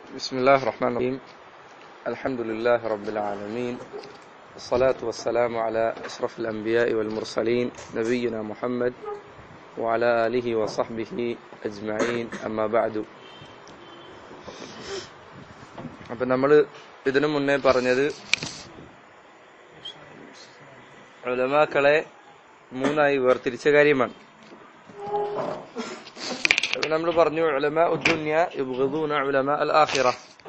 بسم الله الرحمن الرحيم الحمد لله رب العالمين والصلاة والسلام على أشرف الأنبياء والمرسلين نبينا محمد وعلى آله وصحبه أجمعين أما بعد അപ്പം നമ്മൾ ഇതിനു മുന്നേ പറഞ്ഞത് ഉലമാക്കളെ മൂന്നായി വേർതിരിച്ച കാര്യമാണ് നമ്മൾ പറഞ്ഞു ഉലമ ഉദ്ദുന്യ യുബ്ഗദൂന ഉലമ അൽ ആഖിറ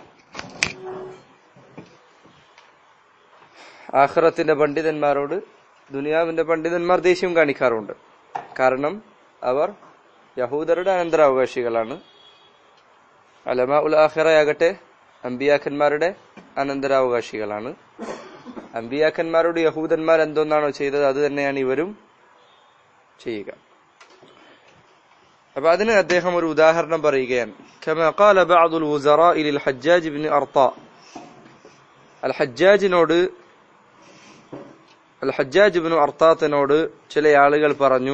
ആഖിറത്തിന്റെ പണ്ഡിതന്മാരോട് ദുനിയാവിന്റെ പണ്ഡിതന്മാർ ദേഷ്യം കാണിക്കാറുണ്ട് കാരണം അവർ യഹൂദരുടെ അനന്തരാവകാശികളാണ് അലമ ഉൽ ആഖിറയാകട്ടെ അമ്പിയാക്കന്മാരുടെ അനന്തരാവകാശികളാണ് അമ്പിയാക്കന്മാരോട് യഹൂദന്മാർ എന്തോന്നാണോ ചെയ്തത് അത് തന്നെയാണ് ഇവരും ചെയ്യുക അപ്പൊ അതിന് അദ്ദേഹം ഒരു ഉദാഹരണം പറയുകയാണ് كما قال بعض الوزراء للحجاج بن أرطاء الحجاജിനോട് അൽ ഹജ്ജാജ് ബിൻ അർത്താത്തിനോട് ചില ആളുകൾ പറഞ്ഞു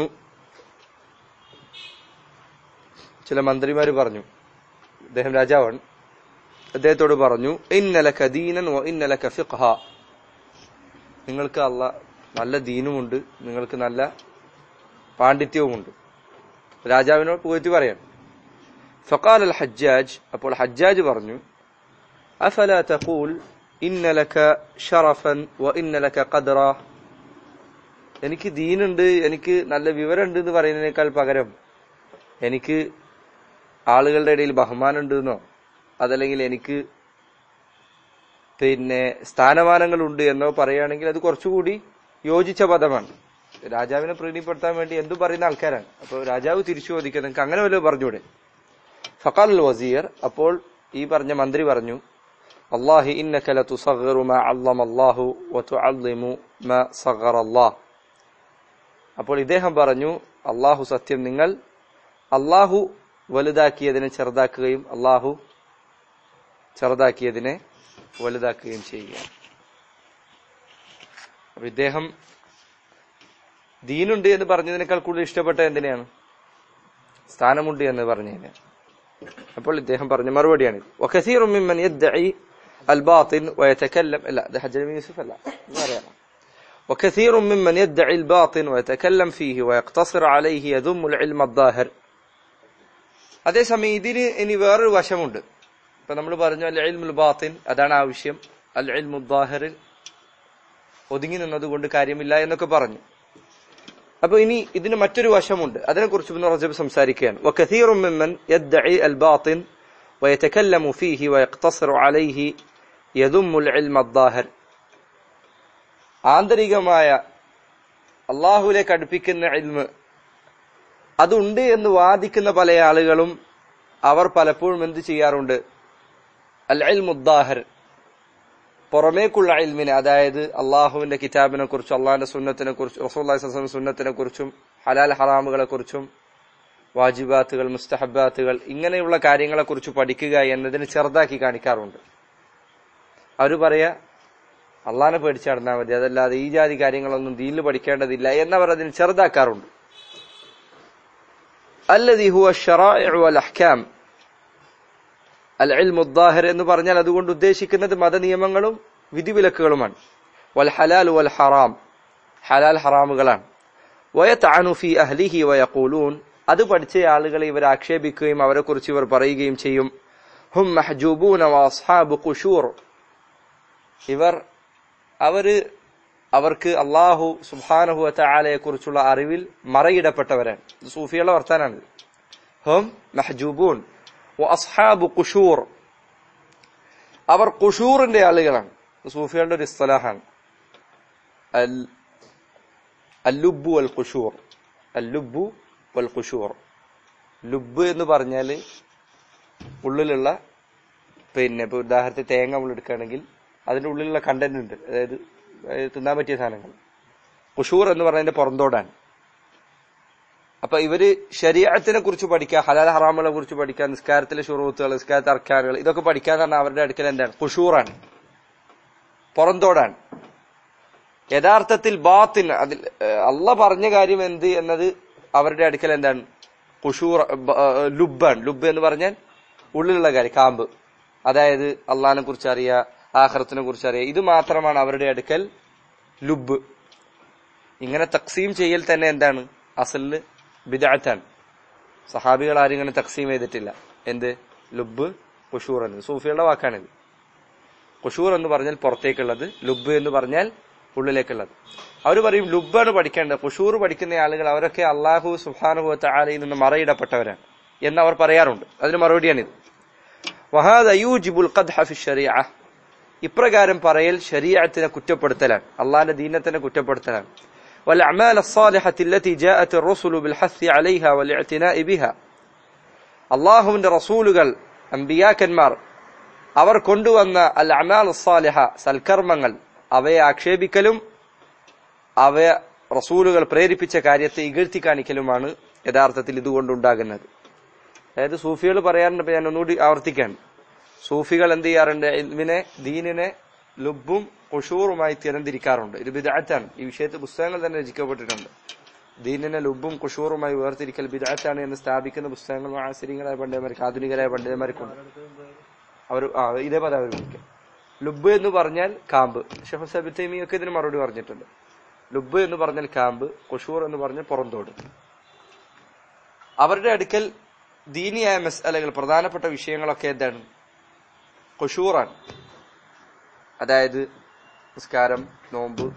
ചില മന്ത്രിമാര് പറഞ്ഞു അദ്ദേഹം രാജാവാണ് അദ്ദേഹത്തോട് പറഞ്ഞു ഇന്നലക ദീനൻ വ ഇന്നലക ഫിഖ്ഹ നിങ്ങൾക്ക് അല്ല നല്ല ദീനുമുണ്ട് നിങ്ങൾക്ക് നല്ല പാണ്ഡിത്യവുമുണ്ട് രാജാവിനോട് പുകഴ്ത്തി പറയാൻ ഫഖാൽ അൽ ഹജ്ജാജ് അപ്പോൾ ഹജ്ജാജ് പറഞ്ഞു അഫല തഖൂൽ ഇന്ന ലക ഷറഫൻ വ ഇന്ന ലക ഖദ്റ എനിക്ക് ദീനുണ്ട് എനിക്ക് നല്ല വിവരമുണ്ട് എന്ന് പറയുന്നതിനേക്കാൾ പകരം എനിക്ക് ആളുകളുടെ ഇടയിൽ ബഹുമാനം എന്നോ അതല്ലെങ്കിൽ എനിക്ക് പിന്നെ സ്ഥാനമാനങ്ങളുണ്ട് എന്നോ പറയുകയാണെങ്കിൽ അത് കുറച്ചുകൂടി യോജിച്ച പദമാണ് രാജാവിനെ പ്രീതിപ്പെടുത്താൻ വേണ്ടി എന്തു പറയുന്ന ആൾക്കാരാണ് അപ്പോൾ രാജാവ് തിരിച്ചു ചോദിക്കുക നിങ്ങൾക്ക് അങ്ങനെ വല്ലതും പറഞ്ഞൂടെ ഫഖാൽ വസീർ അപ്പോൾ ഈ പറഞ്ഞ മന്ത്രി പറഞ്ഞു അള്ളാഹി ഇന്നക ലതുസഗ്ഗിറു മാ അല്ലമ അല്ലാഹു വതുഅല്ലിമു മാ സഗ്ഗറ അല്ലാഹ് അപ്പോൾ ഇദ്ദേഹം പറഞ്ഞു അള്ളാഹു സത്യം നിങ്ങൾ അള്ളാഹു വലുതാക്കിയതിനെ ചെറുതാക്കുകയും അള്ളാഹു ചെറുതാക്കിയതിനെ വലുതാക്കുകയും ചെയ്യുക അപ്പൊ ഇദ്ദേഹം ദീനുണ്ട് എന്ന് പറഞ്ഞതിനേക്കാൾ കൂടുതൽ ഇഷ്ടപ്പെട്ട എന്തിനാണ് സ്ഥാനമുണ്ട് എന്ന് പറഞ്ഞതിന് അപ്പോൾ ഇദ്ദേഹം പറഞ്ഞ മറുപടിയാണ് وكثير ممن يدعي الباطن ويتكلم لا ده حجر بن يوسف لا ما അറിയാം وكثير ممن يدعي الباطن ويتكلم فيه ويقتصر عليه يذم العلم الظاهر അതേസമയം ഇതിന് ഇനി വേറൊരു വശമുണ്ട് ഇപ്പൊ നമ്മൾ പറഞ്ഞു അൽ ഇൽമുൽ ബാത്തിൻ അതാണ് ആവശ്യം അൽ ഇൽമു ദാഹിറിൽ ഒതുങ്ങി നിന്നതുകൊണ്ട് കാര്യമില്ല എന്നൊക്കെ പറഞ്ഞു അപ്പൊ ഇനി ഇതിന് മറ്റൊരു വശമുണ്ട് അതിനെക്കുറിച്ച് ഇബ്നു റജബ് സംസാരിക്കുകയാണ് وكثير ممن يدعي الباطن ويتكلم فيه ويقتصر عليه يذم العلم الظاهر ആന്തരികമായ അള്ളാഹുലേക്ക് അടുപ്പിക്കുന്ന ഇൽമ് അതുണ്ട് എന്ന് വാദിക്കുന്ന പല ആളുകളും അവർ പലപ്പോഴും എന്ത് ചെയ്യാറുണ്ട് അൽ ഇൽമുദ്ദാഹർ പുറമേക്കുള്ള ഇൽമിനെ അതായത് അള്ളാഹുവിന്റെ കിതാബിനെ കുറിച്ചും അള്ളാഹിന്റെ സുന്നത്തിനെ കുറിച്ചും റസൂല്ലാഹി സുന്നത്തിനെ കുറിച്ചും ഹലാൽ ഹറാമുകളെ കുറിച്ചും വാജിബാത്തുകൾ മുസ്തഹബാത്തുകൾ ഇങ്ങനെയുള്ള കാര്യങ്ങളെ കുറിച്ച് പഠിക്കുക എന്നതിന് ചെറുതാക്കി കാണിക്കാറുണ്ട് അവർ പറയാ അള്ളാഹിനെ പേടിച്ച് നടന്നാൽ മതി അതല്ലാതെ ഈ ജാതി കാര്യങ്ങളൊന്നും ദീനിൽ പഠിക്കേണ്ടതില്ല എന്നവർ അതിന് ചെറുതാക്കാറുണ്ട് അല്ലതി ഹുവ ഷറാഇഉ വൽ അഹ്കാം അൽ ഇൽമുദ്ദാഹിർ എന്ന് പറഞ്ഞാൽ അതുകൊണ്ട് ഉദ്ദേശിക്കുന്നത് മതനിയമങ്ങളും വിധിവിലക്കുകളുമാണ് വൽ ഹലാൽ വൽ ഹറാം ഹലാൽ ഹറാമുകളാണ് വയതഅനു ഫി അഹ്ലിഹി വയഖൂലൂൻ അത് പഠിച്ച ആളുകളെ ഇവർ ആക്ഷേപിക്കുകയും അവരെ കുറിച്ച് ഇവർ പറയുകയും ചെയ്യും ഹും മഹ്ജൂബൂന വഅസ്ഹാബു ഖുശൂർ ഇവർ അവര് അവർക്ക് അള്ളാഹു സുബ്ഹാനഹു വതആലയെ കുറിച്ചുള്ള അറിവിൽ മറയിടപ്പെട്ടവരാണ് സൂഫിയുള്ള വർത്താനാണ് ഹും മഹ്ജൂബൂൻ അസ്ഹാബു കുഷൂർ അവർ കുഷൂറിന്റെ ആളുകളാണ് സൂഫികളുടെ ഒരു ഇസ്തലാഹാണ് അല്ലുബു അൽ കുഷൂർ അല്ലുബു വൽ കുഷൂർ ലുബ് എന്ന് പറഞ്ഞാല് ഉള്ളിലുള്ള പിന്നെ ഇപ്പൊ ഉദാഹരണത്തിന് തേങ്ങ നമ്മൾ എടുക്കുകയാണെങ്കിൽ അതിന്റെ ഉള്ളിലുള്ള കണ്ടന്റ് ഉണ്ട് അതായത് തിന്നാൻ പറ്റിയ സാധനങ്ങൾ കുഷൂർ എന്ന് പറയുന്നതിന്റെ പുറന്തോടാണ് അപ്പൊ ഇവര് ശരീരത്തിനെ കുറിച്ച് പഠിക്കുക ഹലാൽ ഹറാമുകളെ കുറിച്ച് പഠിക്കുക നിസ്കാരത്തിലെ ഷുറൂത്തുകൾ നിസ്കാരത്തെ അർക്കാനുകൾ ഇതൊക്കെ പഠിക്കാൻ പറഞ്ഞാൽ അവരുടെ അടുക്കൽ എന്താണ് കുഷൂറാണ് പുറന്തോടാണ് യഥാർത്ഥത്തിൽ ബാത്തിൻ അതിൽ അള്ള പറഞ്ഞ കാര്യം എന്ത് എന്നത് അവരുടെ അടുക്കൽ എന്താണ് കുഷൂർ ലുബാണ് ലുബ് എന്ന് പറഞ്ഞാൽ ഉള്ളിലുള്ള കാര്യം കാമ്പ് അതായത് അള്ളാഹിനെ കുറിച്ച് അറിയുക ആഹ്റത്തിനെ കുറിച്ച് അറിയുക ഇത് മാത്രമാണ് അവരുടെ അടുക്കൽ ലുബ് ഇങ്ങനെ തക്സീം ചെയ്യൽ തന്നെ എന്താണ് അസലിന് ബിദാറ്റാണ് സഹാബികൾ ആരും ഇങ്ങനെ തക്സീം ചെയ്തിട്ടില്ല എന്ത് ലുബ് കുഷൂർ എന്ന് സൂഫിയുടെ വാക്കാണിത് കുഷൂർ എന്ന് പറഞ്ഞാൽ പുറത്തേക്കുള്ളത് ലുബ് എന്ന് പറഞ്ഞാൽ ഉള്ളിലേക്കുള്ളത് അവർ പറയും ലുബാണ് പഠിക്കേണ്ടത് കുഷൂർ പഠിക്കുന്ന ആളുകൾ അവരൊക്കെ അള്ളാഹു സുഹാനുഭവ ആലയിൽ നിന്ന് മറയിടപ്പെട്ടവരാണ് എന്ന് അവർ പറയാറുണ്ട് അതിന് മറുപടിയാണിത് വഹാദ് അയൂജിബുൽ ഖദ്ഹ ഫി ശരീഅ ഇപ്രകാരം പറയൽ ശരീഅത്തിനെ കുറ്റപ്പെടുത്തലാണ് അള്ളാഹിന്റെ ദീനത്തിനെ കുറ്റപ്പെടുത്തലാണ് والأعمال الصالحة التي جاءت الرسل بالحث عليها والاعتناء بها അള്ളാഹുവിന്റെ റസൂലുകൾ അമ്പിയാക്കന്മാർ അവർ കൊണ്ടുവന്ന അൽ അമാൽ സാലിഹ സൽക്കർമ്മങ്ങൾ അവയെ ആക്ഷേപിക്കലും അവയെ റസൂലുകൾ പ്രേരിപ്പിച്ച കാര്യത്തെ ഇകഴ്ത്തി കാണിക്കലുമാണ് യഥാർത്ഥത്തിൽ ഇതുകൊണ്ടുണ്ടാകുന്നത് അതായത് സൂഫികൾ പറയാറുണ്ട് ഇപ്പൊ ഞാൻ ഒന്നുകൂടി ആവർത്തിക്കാണ് സൂഫികൾ എന്ത് ചെയ്യാറുണ്ട് ഇൽമിനെ ദീനിനെ ലുബും കുഷൂറുമായി തിരഞ്ഞിരിക്കാറുണ്ട് ഇത് ബിദാറ്റാണ് ഈ വിഷയത്തിൽ പുസ്തകങ്ങൾ തന്നെ രചിക്കപ്പെട്ടിട്ടുണ്ട് ദീനിനെ ലുബും കുഷൂറുമായി വേർതിരിക്കൽ ബിദാറ്റാണ് എന്ന് സ്ഥാപിക്കുന്ന പുസ്തകങ്ങൾ ആശ്ചര്യങ്ങളായ പണ്ഡിതന്മാർക്ക് ആധുനികരായ പണ്ഡിതന്മാർക്കുണ്ട് അവർ ആ ഇതേ പദം അവർ വിളിക്കാം ലുബ് എന്ന് പറഞ്ഞാൽ കാമ്പ് ഷെഫ് സബിത്തൈമിയൊക്കെ ഇതിന് മറുപടി പറഞ്ഞിട്ടുണ്ട് ലുബ് എന്ന് പറഞ്ഞാൽ കാമ്പ് കുഷൂർ എന്ന് പറഞ്ഞാൽ പുറന്തോട് അവരുടെ അടുക്കൽ ദീനിയായ മസാലകൾ പ്രധാനപ്പെട്ട വിഷയങ്ങളൊക്കെ എന്താണ് കുഷൂറാണ് അതായത് നിസ്കാരം നോമ്പ്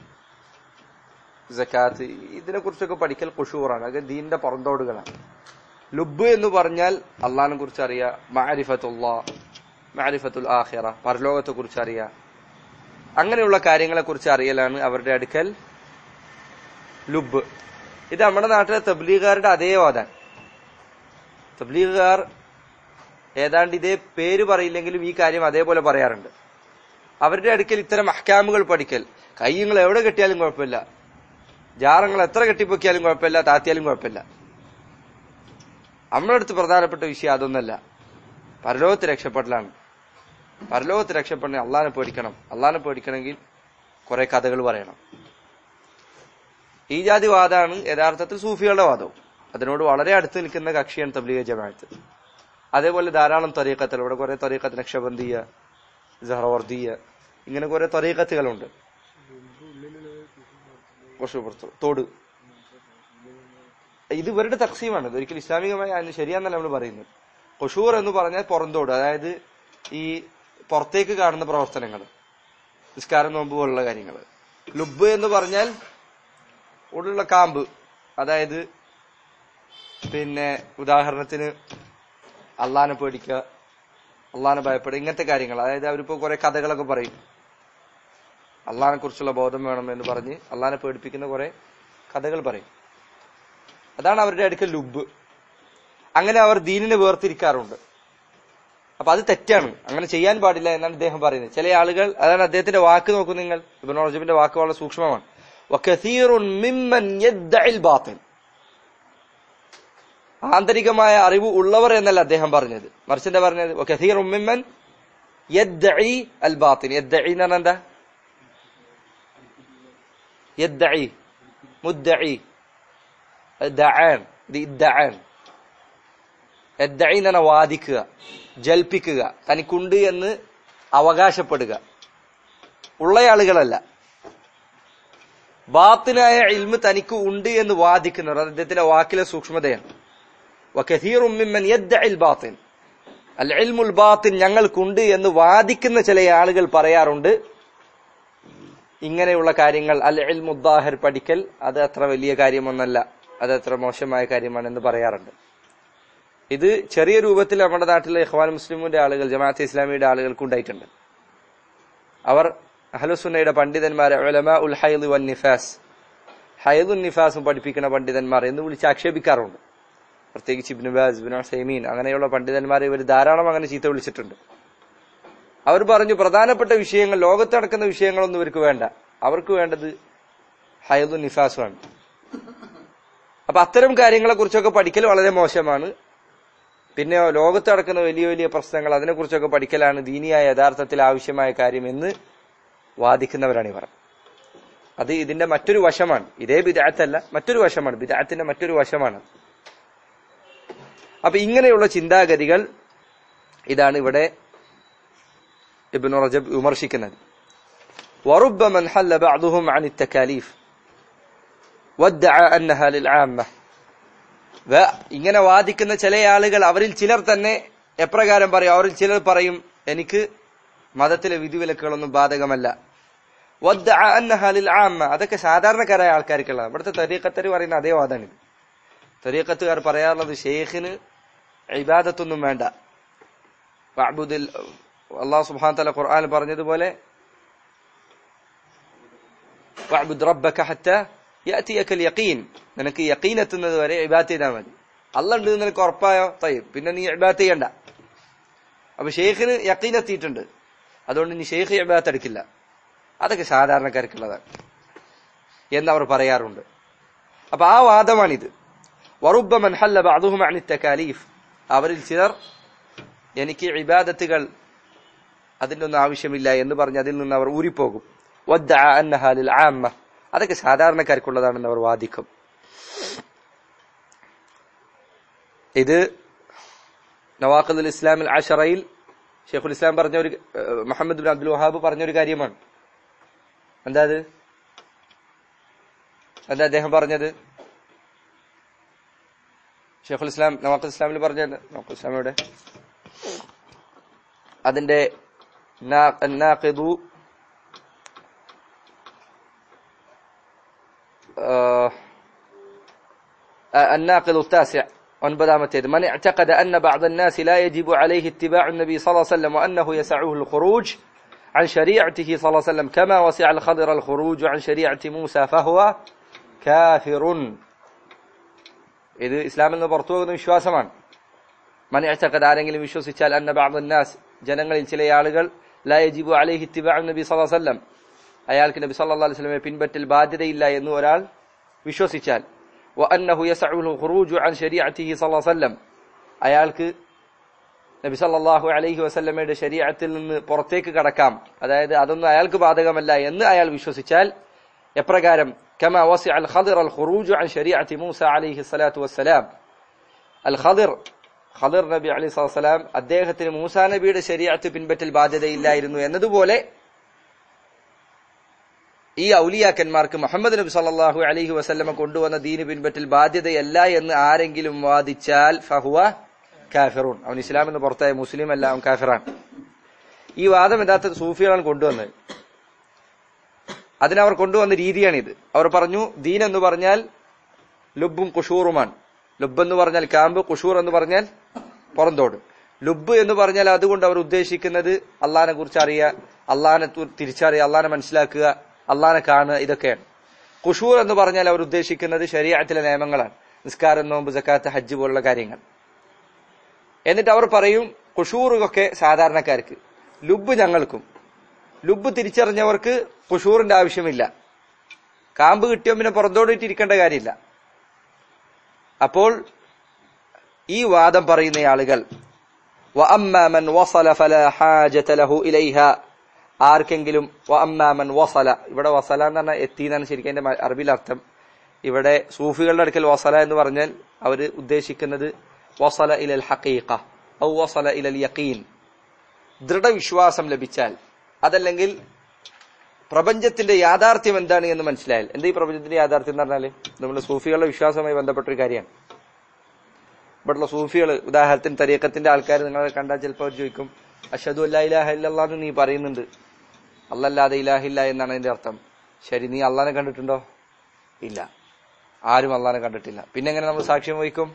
ജക്കാത്ത് ഇതിനെ കുറിച്ചൊക്കെ പഠിക്കൽ കുഷൂറാണ് അതൊക്കെ ദീനിന്റെ പുറന്തോടുകളാണ് ലുബ് എന്ന് പറഞ്ഞാൽ അള്ളഹാനെ കുറിച്ച് അറിയാം മാരിഫത്തുള്ള മാരിഫത്തുൽ ആഹിറ പരലോകത്തെ കുറിച്ച് അറിയാം അങ്ങനെയുള്ള കാര്യങ്ങളെ കുറിച്ച് അറിയലാണ് അവരുടെ അടുക്കൽ ലുബ് ഇത് നമ്മുടെ നാട്ടിലെ തബ്ലീഗുകാരുടെ അതേ വാദാൻ തബ്ലീഗുകാർ ഏതാണ്ട് ഇതേ പേര് പറയില്ലെങ്കിലും ഈ കാര്യം അതേപോലെ പറയാറുണ്ട് അവരുടെ അടുക്കൽ ഇത്തരം അഹ്കാമുകൾ പഠിക്കൽ കയ്യങ്ങൾ എവിടെ കെട്ടിയാലും കുഴപ്പമില്ല ജാറങ്ങൾ എത്ര കെട്ടിപ്പൊക്കിയാലും കുഴപ്പമില്ല താത്തിയാലും കുഴപ്പമില്ല നമ്മുടെ അടുത്ത് പ്രധാനപ്പെട്ട വിഷയം അതൊന്നല്ല പരലോകത്ത് രക്ഷപ്പെടലാണ് പരലോകത്ത് രക്ഷപ്പെടണേ അള്ളാനെ പേടിക്കണം അള്ളാനെ പേടിക്കണമെങ്കിൽ കുറെ കഥകൾ പറയണം ഈ ജാതി വാദമാണ് യഥാർത്ഥത്തിൽ സൂഫികളുടെ വാദവും അതിനോട് വളരെ അടുത്ത് നിൽക്കുന്ന കക്ഷിയാണ് തബ്ലീഗ ജമാഅത്ത് അതേപോലെ ധാരാളം തരീക്കത്തുകൾ ഇവിടെ കുറെ തരീക്കത്ത് നക്ഷബന്ദിയ ജഹറവർദിയ ഇങ്ങനെ കുറെ തരീക്കത്തുകളുണ്ട് കുറച്ച് പുറത്ത് തോട് ഇത് ഇവരുടെ തക്സീമാണ് ഇത് ഒരിക്കലും ഇസ്ലാമികമായി അതിന് ശരിയാന്നല്ല നമ്മൾ പറയുന്നത് കൊഷൂർ എന്ന് പറഞ്ഞാൽ പുറന്തോട് അതായത് ഈ പുറത്തേക്ക് കാണുന്ന പ്രവർത്തനങ്ങൾ നിസ്കാരം നോമ്പ് പോലുള്ള കാര്യങ്ങൾ ലുബ് എന്ന് പറഞ്ഞാൽ ഉള്ളിലുള്ള കാമ്പ് അതായത് പിന്നെ ഉദാഹരണത്തിന് അള്ളാനെ പേടിക്കുക അള്ളാനെ ഭയപ്പെടുക ഇങ്ങനത്തെ കാര്യങ്ങൾ അതായത് അവരിപ്പോ കുറെ കഥകളൊക്കെ പറയും അള്ളാനെ കുറിച്ചുള്ള ബോധം വേണം എന്ന് പറഞ്ഞ് അള്ളാനെ പേടിപ്പിക്കുന്ന കുറെ കഥകൾ പറയും അതാണ് അവരുടെ അടുക്കൽ ലുബ് അങ്ങനെ അവർ ദീനിനെ വേർതിരിക്കാറുണ്ട് അപ്പൊ അത് തെറ്റാണ് അങ്ങനെ ചെയ്യാൻ പാടില്ല എന്നാണ് ഇദ്ദേഹം പറയുന്നത് ചില ആളുകൾ അതാണ് അദ്ദേഹത്തിന്റെ വാക്ക് നോക്കൂ നിങ്ങൾ ഇബൻ റജബിന്റെ വാക്ക് വളരെ സൂക്ഷ്മമാണ് വകസീറുൻ മിമ്മൻ യദ്ദഇൽ ബാത്തിൻ ആന്തരികമായ അറിവ് ഉള്ളവർ എന്നല്ല അദ്ദേഹം പറഞ്ഞത് മറിച്ച് എന്താ പറഞ്ഞത് വകസീറുൻ മിമ്മൻ യദ്ദഇ അൽ ബാത്തിൻ യദ്ദഇ എന്ന് പറഞ്ഞാൽ എന്താ യദ്ദഇ മുദ്ദഇ ദഅൻ ഇത് ഇദ്ദഅൻ യദ്ദഇ എന്ന് പറഞ്ഞാൽ വാദിക്കുക ജൽപ്പിക്കുക തനിക്കുണ്ട് എന്ന് അവകാശപ്പെടുക ഉള്ളയാളുകളല്ല ബാത്തിനായ ഇൽമ് തനിക്ക് ഉണ്ട് എന്ന് വാദിക്കുന്നവർ അത് അദ്ദേഹത്തിന്റെ വാക്കിലെ സൂക്ഷ്മതയാണ് വകഥീറും മിമ്മൻ യദ്ദഇൽ ബാത്തിൻ അൽ ഇൽമുൽ ബാത്തിൻ ഞങ്ങൾക്കുണ്ട് എന്ന് വാദിക്കുന്ന ചില ആളുകൾ പറയാറുണ്ട് ഇങ്ങനെയുള്ള കാര്യങ്ങൾ അൽ ഇൽമുദ്ദാഹിർ പഠിക്കൽ അത് അത്ര വലിയ കാര്യമൊന്നല്ല അത് അത്ര മോശമായ കാര്യമാണെന്ന് പറയാറുണ്ട് ഇത് ചെറിയ രൂപത്തിൽ നമ്മുടെ നാട്ടിലെ ഇഖ്വാൻ മുസ്ലിമിന്റെ ആളുകൾ ജമാഅത്ത് ഇസ്ലാമിയുടെ ആളുകൾക്ക് ഉണ്ടായിട്ടുണ്ട് അവർ അഹ്ലുസുന്നയുടെ പണ്ഡിതന്മാരെ ഉലമ ഉൽ ഹൈദ് വൻ നിഫാസ് ഹൈദുൻ നിഫാസും പഠിപ്പിക്കുന്ന പണ്ഡിതന്മാർ എന്ന് വിളിച്ച് ആക്ഷേപിക്കാറുണ്ട് പ്രത്യേകിച്ച് ഇബ്നു ബാസ് ഇബ്നു സൈമീൻ അങ്ങനെയുള്ള പണ്ഡിതന്മാരെ ഇവർ ധാരാളം അങ്ങനെ ചീത്ത വിളിച്ചിട്ടുണ്ട് അവർ പറഞ്ഞു പ്രധാനപ്പെട്ട വിഷയങ്ങൾ ലോകത്ത് നടക്കുന്ന വിഷയങ്ങളൊന്നും ഇവർക്ക് വേണ്ട അവർക്ക് വേണ്ടത് ഹൈദുൻ നിഫാസുമാണ് അപ്പൊ അത്തരം കാര്യങ്ങളെ കുറിച്ചൊക്കെ പഠിക്കൽ വളരെ മോശമാണ് പിന്നെ ലോകത്ത് നടക്കുന്ന വലിയ വലിയ പ്രശ്നങ്ങൾ അതിനെക്കുറിച്ചൊക്കെ പഠിക്കലാണ് ദീനിയായ യഥാർത്ഥത്തിൽ ആവശ്യമായ കാര്യം എന്ന് വാദിക്കുന്നവരാണ് ഇവർ അത് ഇതിന്റെ മറ്റൊരു വശമാണ് ഇതേ ബിദാത്തല്ല മറ്റൊരു വശമാണ് ബിദാത്തിന്റെ മറ്റൊരു വശമാണ് അപ്പൊ ഇങ്ങനെയുള്ള ചിന്താഗതികൾ ഇതാണ് ഇവിടെ ഇബ്നു റജബ് വിമർശിക്കുന്നത് وربما انحل بعضهم عن التكاليف وادعى أنها للعامة വ- ഇങ്ങനെ വാദിക്കുന്ന ചില ആളുകൾ അവരിൽ ചിലർ തന്നെ എപ്രകാരം പറയും അവരിൽ ചിലർ പറയും എനിക്ക് മതത്തിലെ വിധിവിലക്കുകളൊന്നും ബാധകമല്ല വദ്ദഅ അന്നഹാ ലിൽ ആമ്മ അതൊക്കെ സാധാരണക്കാരായ ആൾക്കാർക്കുള്ളതാണ് ഇവിടുത്തെ തരീഖത്തർ പറയുന്ന അതേ വാദമാണിത് തരീഖത്തുകാർ പറയാറുള്ളത് ഷെയ്ഖിന് ഇബാദത്തൊന്നും വേണ്ട വഅ്ബുദിൽ അള്ളാഹു സുബ്ഹാനഹു വ തആല ഖുർആനിൽ പറഞ്ഞതുപോലെ വഅ്ബുദ് റബ്ബക ഹത്ത യഅതിയക യഖീൻ നിനക്ക് യഖീൻ എത്തുന്നത് വരെ ഇബാദത്ത് ചെയ്താൽ മതി അല്ല ഉണ്ട് എന്ന് നിനക്ക് ഉറപ്പായോ തയ്യും പിന്നെ നീ ഇബാദത്ത് ചെയ്യണ്ട അപ്പൊ ഷെയ്ഖിന് യഖീൻ എത്തിയിട്ടുണ്ട് അതുകൊണ്ട് ഇനി ഷെയ്ഖ് ഇബാദത്ത് എടുക്കില്ല അതൊക്കെ സാധാരണക്കാർക്കുള്ളതാണ് എന്നവർ പറയാറുണ്ട് അപ്പൊ ആ വാദമാണിത് വറുബമൻ ഹല്ല ബഅദുഹും അനി തകാലീഫ് അവരിൽ ചിലർ എനിക്ക് ഇബാദത്തുകൾ അതിന്റെ ഒന്നും ആവശ്യമില്ല എന്ന് പറഞ്ഞ് അതിൽ നിന്ന് അവർ ഊരിപ്പോകും വദ്ദഅ അന്നഹാ ലിൽ ആമ്മ അതൊക്കെ സാധാരണക്കാർക്കുള്ളതാണെന്ന് അവർ വാദിക്കും ഇത് നവാഖുൽ ഇസ്ലാമിൽ ആഷറയിൽ ഷെയ്ഖുൽ ഇസ്ലാം പറഞ്ഞ ഒരു ഏഹ്, മുഹമ്മദ് ബിൻ അബ്ദുൽ വഹാബ് പറഞ്ഞ ഒരു കാര്യമാണ് എന്താ അത് എന്താ അദ്ദേഹം പറഞ്ഞത് ഷെയ്ഖുൽ ഇസ്ലാം നവാഖുൽ ഇസ്ലാമിൽ പറഞ്ഞത് നവാഖുൽ ഇസ്ലാം എവിടെ അതിന്റെ നാ- الناقض آه، الناقض التاسع ഒൻപതാമത്തേത് من اعتقد أن بعض الناس لا يجب عليه اتباع النبي صلى الله عليه وسلم وأنه يسعه الخروج عن شريعته صلى الله عليه وسلم كما وسع الخضر الخروج عن شريعة موسى فهو كافر ഇത് ഇസ്ലാമിൽ നിന്ന് പുറത്തു പോകുന്ന വിശ്വാസമാണ് മൻ ഇഅ്തഖദ ആരെങ്കിലും വിശ്വസിച്ചാൽ അന്ന ബഅദ് നാസ് ജനങ്ങളിൽ ചില ആളുകൾ ലാ യജിബു അലൈഹി ഇത്തിബാഉ നബി സല്ലല്ലാഹു അലൈഹി വസല്ലം അയാൾക്ക് നബി സല്ലല്ലാഹു അലൈഹി വസല്ലമയെ പിൻപറ്റൽ ബാധ്യതയില്ല എന്ന് ഒരാൾ വിശ്വസിച്ചാൽ വ അന്നഹു യസഉൽ ഖുറൂജു അൻ ശരീഅത്തിഹി സല്ലല്ലാഹു അലൈഹി വസല്ലം അയാൾക്ക് നബി സല്ലല്ലാഹു അലൈഹി വസല്ലമയുടെ ശരീഅത്തിൽ നിന്ന് പുറത്തേക്ക് കടക്കാം അതായത് അതൊന്നും അയാൾക്ക് ബാധകമല്ല എന്ന് അയാൾ വിശ്വസിച്ചാൽ എപ്രകാരം كما وسع الخضر الخروج عن شريعة موسى عليه الصلاة والسلام അൽ ഖദിർ ഖദിർ നബി അലൈഹി സ്വലാം അദ്ദേഹത്തിന് മൂസാ നബിയുടെ ശരീഅത്ത് പിൻപറ്റൽ ബാധ്യതയില്ലായിരുന്നു എന്നതുപോലെ ഈ ഔലിയാക്കന്മാർക്ക് മുഹമ്മദ് നബി സല്ലല്ലാഹു അലൈഹി വസല്ലമ കൊണ്ടുവന്ന ദീന് പിൻപറ്റൽ ബാധ്യതയല്ല എന്ന് ആരെങ്കിലും വാദിച്ചാൽ ഫഹുവ കാഫിറൂൻ അവൻ ഇസ്ലാം എന്ന് പുറത്തായ മുസ്ലിം അല്ല അവൻ കാഫിറാണ് ഈ വാദം യഥാർത്ഥ സൂഫികളാണ് കൊണ്ടുവന്നത് അതിനവർ കൊണ്ടുവന്ന രീതിയാണിത് അവർ പറഞ്ഞു ദീൻ എന്ന് പറഞ്ഞാൽ ലുബും കുഷൂറുമാണ് ലുബ് എന്ന് പറഞ്ഞാൽ ക്യാമ്പ് കുഷൂർ എന്ന് പറഞ്ഞാൽ പുറന്തോട് ലുബ് എന്ന് പറഞ്ഞാൽ അതുകൊണ്ട് അവർ ഉദ്ദേശിക്കുന്നത് അള്ളഹാനെ കുറിച്ച് അറിയുക അള്ളഹാനെ തു- തിരിച്ചറിയുക അള്ളഹാനെ മനസ്സിലാക്കുക അള്ളഹാനെ കാണുക ഇതൊക്കെയാണ് കുഷൂർ എന്ന് പറഞ്ഞാൽ അവർ ഉദ്ദേശിക്കുന്നത് ശരീരത്തിലെ നിയമങ്ങളാണ് നിസ്കാരം നോമ്പ് ജക്കാത്ത് ഹജ്ജ് പോലുള്ള കാര്യങ്ങൾ എന്നിട്ട് അവർ പറയും കുഷൂറൊക്കെ സാധാരണക്കാർക്ക് ലുബ് ഞങ്ങൾക്കും ലുബ് തിരിച്ചറിഞ്ഞവർക്ക് കുഷൂറിന്റെ ആവശ്യമില്ല കാമ്പ് കിട്ടിയോ പിന്നെ പുറത്തോടിട്ട് ഇരിക്കേണ്ട കാര്യമില്ല അപ്പോൾ ഈ വാദം പറയുന്ന ആളുകൾ وأما من وصل فلا حاجة له إليها ആർക്കെങ്കിലും وأما من وصل ഇവിടെ വസല എന്ന് പറഞ്ഞാൽ എത്തി എന്നാണ് ശരിക്കും എന്റെ അറബിയിൽ അർത്ഥം ഇവിടെ സൂഫികളുടെ അടുക്കൽ വസല എന്ന് പറഞ്ഞാൽ അവർ ഉദ്ദേശിക്കുന്നത് വസല ഇലൽ ഹഖീഖ ഔ വസല ഇലൽ യഖീൻ ദൃഢവിശ്വാസം ലഭിച്ചാൽ അതല്ലെങ്കിൽ പ്രപഞ്ചത്തിന്റെ യാഥാർത്ഥ്യം എന്താണ് എന്ന് മനസ്സിലായാൽ എന്താ ഈ പ്രപഞ്ചത്തിന്റെ യാഥാർത്ഥ്യം എന്ന് പറഞ്ഞാല് നമ്മുടെ സൂഫികളുടെ വിശ്വാസവുമായി ബന്ധപ്പെട്ട ഒരു കാര്യമാണ് ഇവിടെയുള്ള സൂഫികൾ ഉദാഹരണത്തിന് തരീക്കത്തിന്റെ ആൾക്കാർ നിങ്ങളെ കണ്ടാൽ ചിലപ്പോൾ അവർ ചോദിക്കും അഷദു അല്ലാ ഇലാഹ ഇല്ലല്ലാ എന്ന് നീ പറയുന്നുണ്ട് അല്ലല്ലാതെ ഇലാഹില്ല എന്നാണ് അതിന്റെ അർത്ഥം ശരി നീ അള്ളാനെ കണ്ടിട്ടുണ്ടോ ഇല്ല ആരും അള്ളാനെ കണ്ടിട്ടില്ല പിന്നെ എങ്ങനെ നമ്മൾ സാക്ഷ്യം വഹിക്കും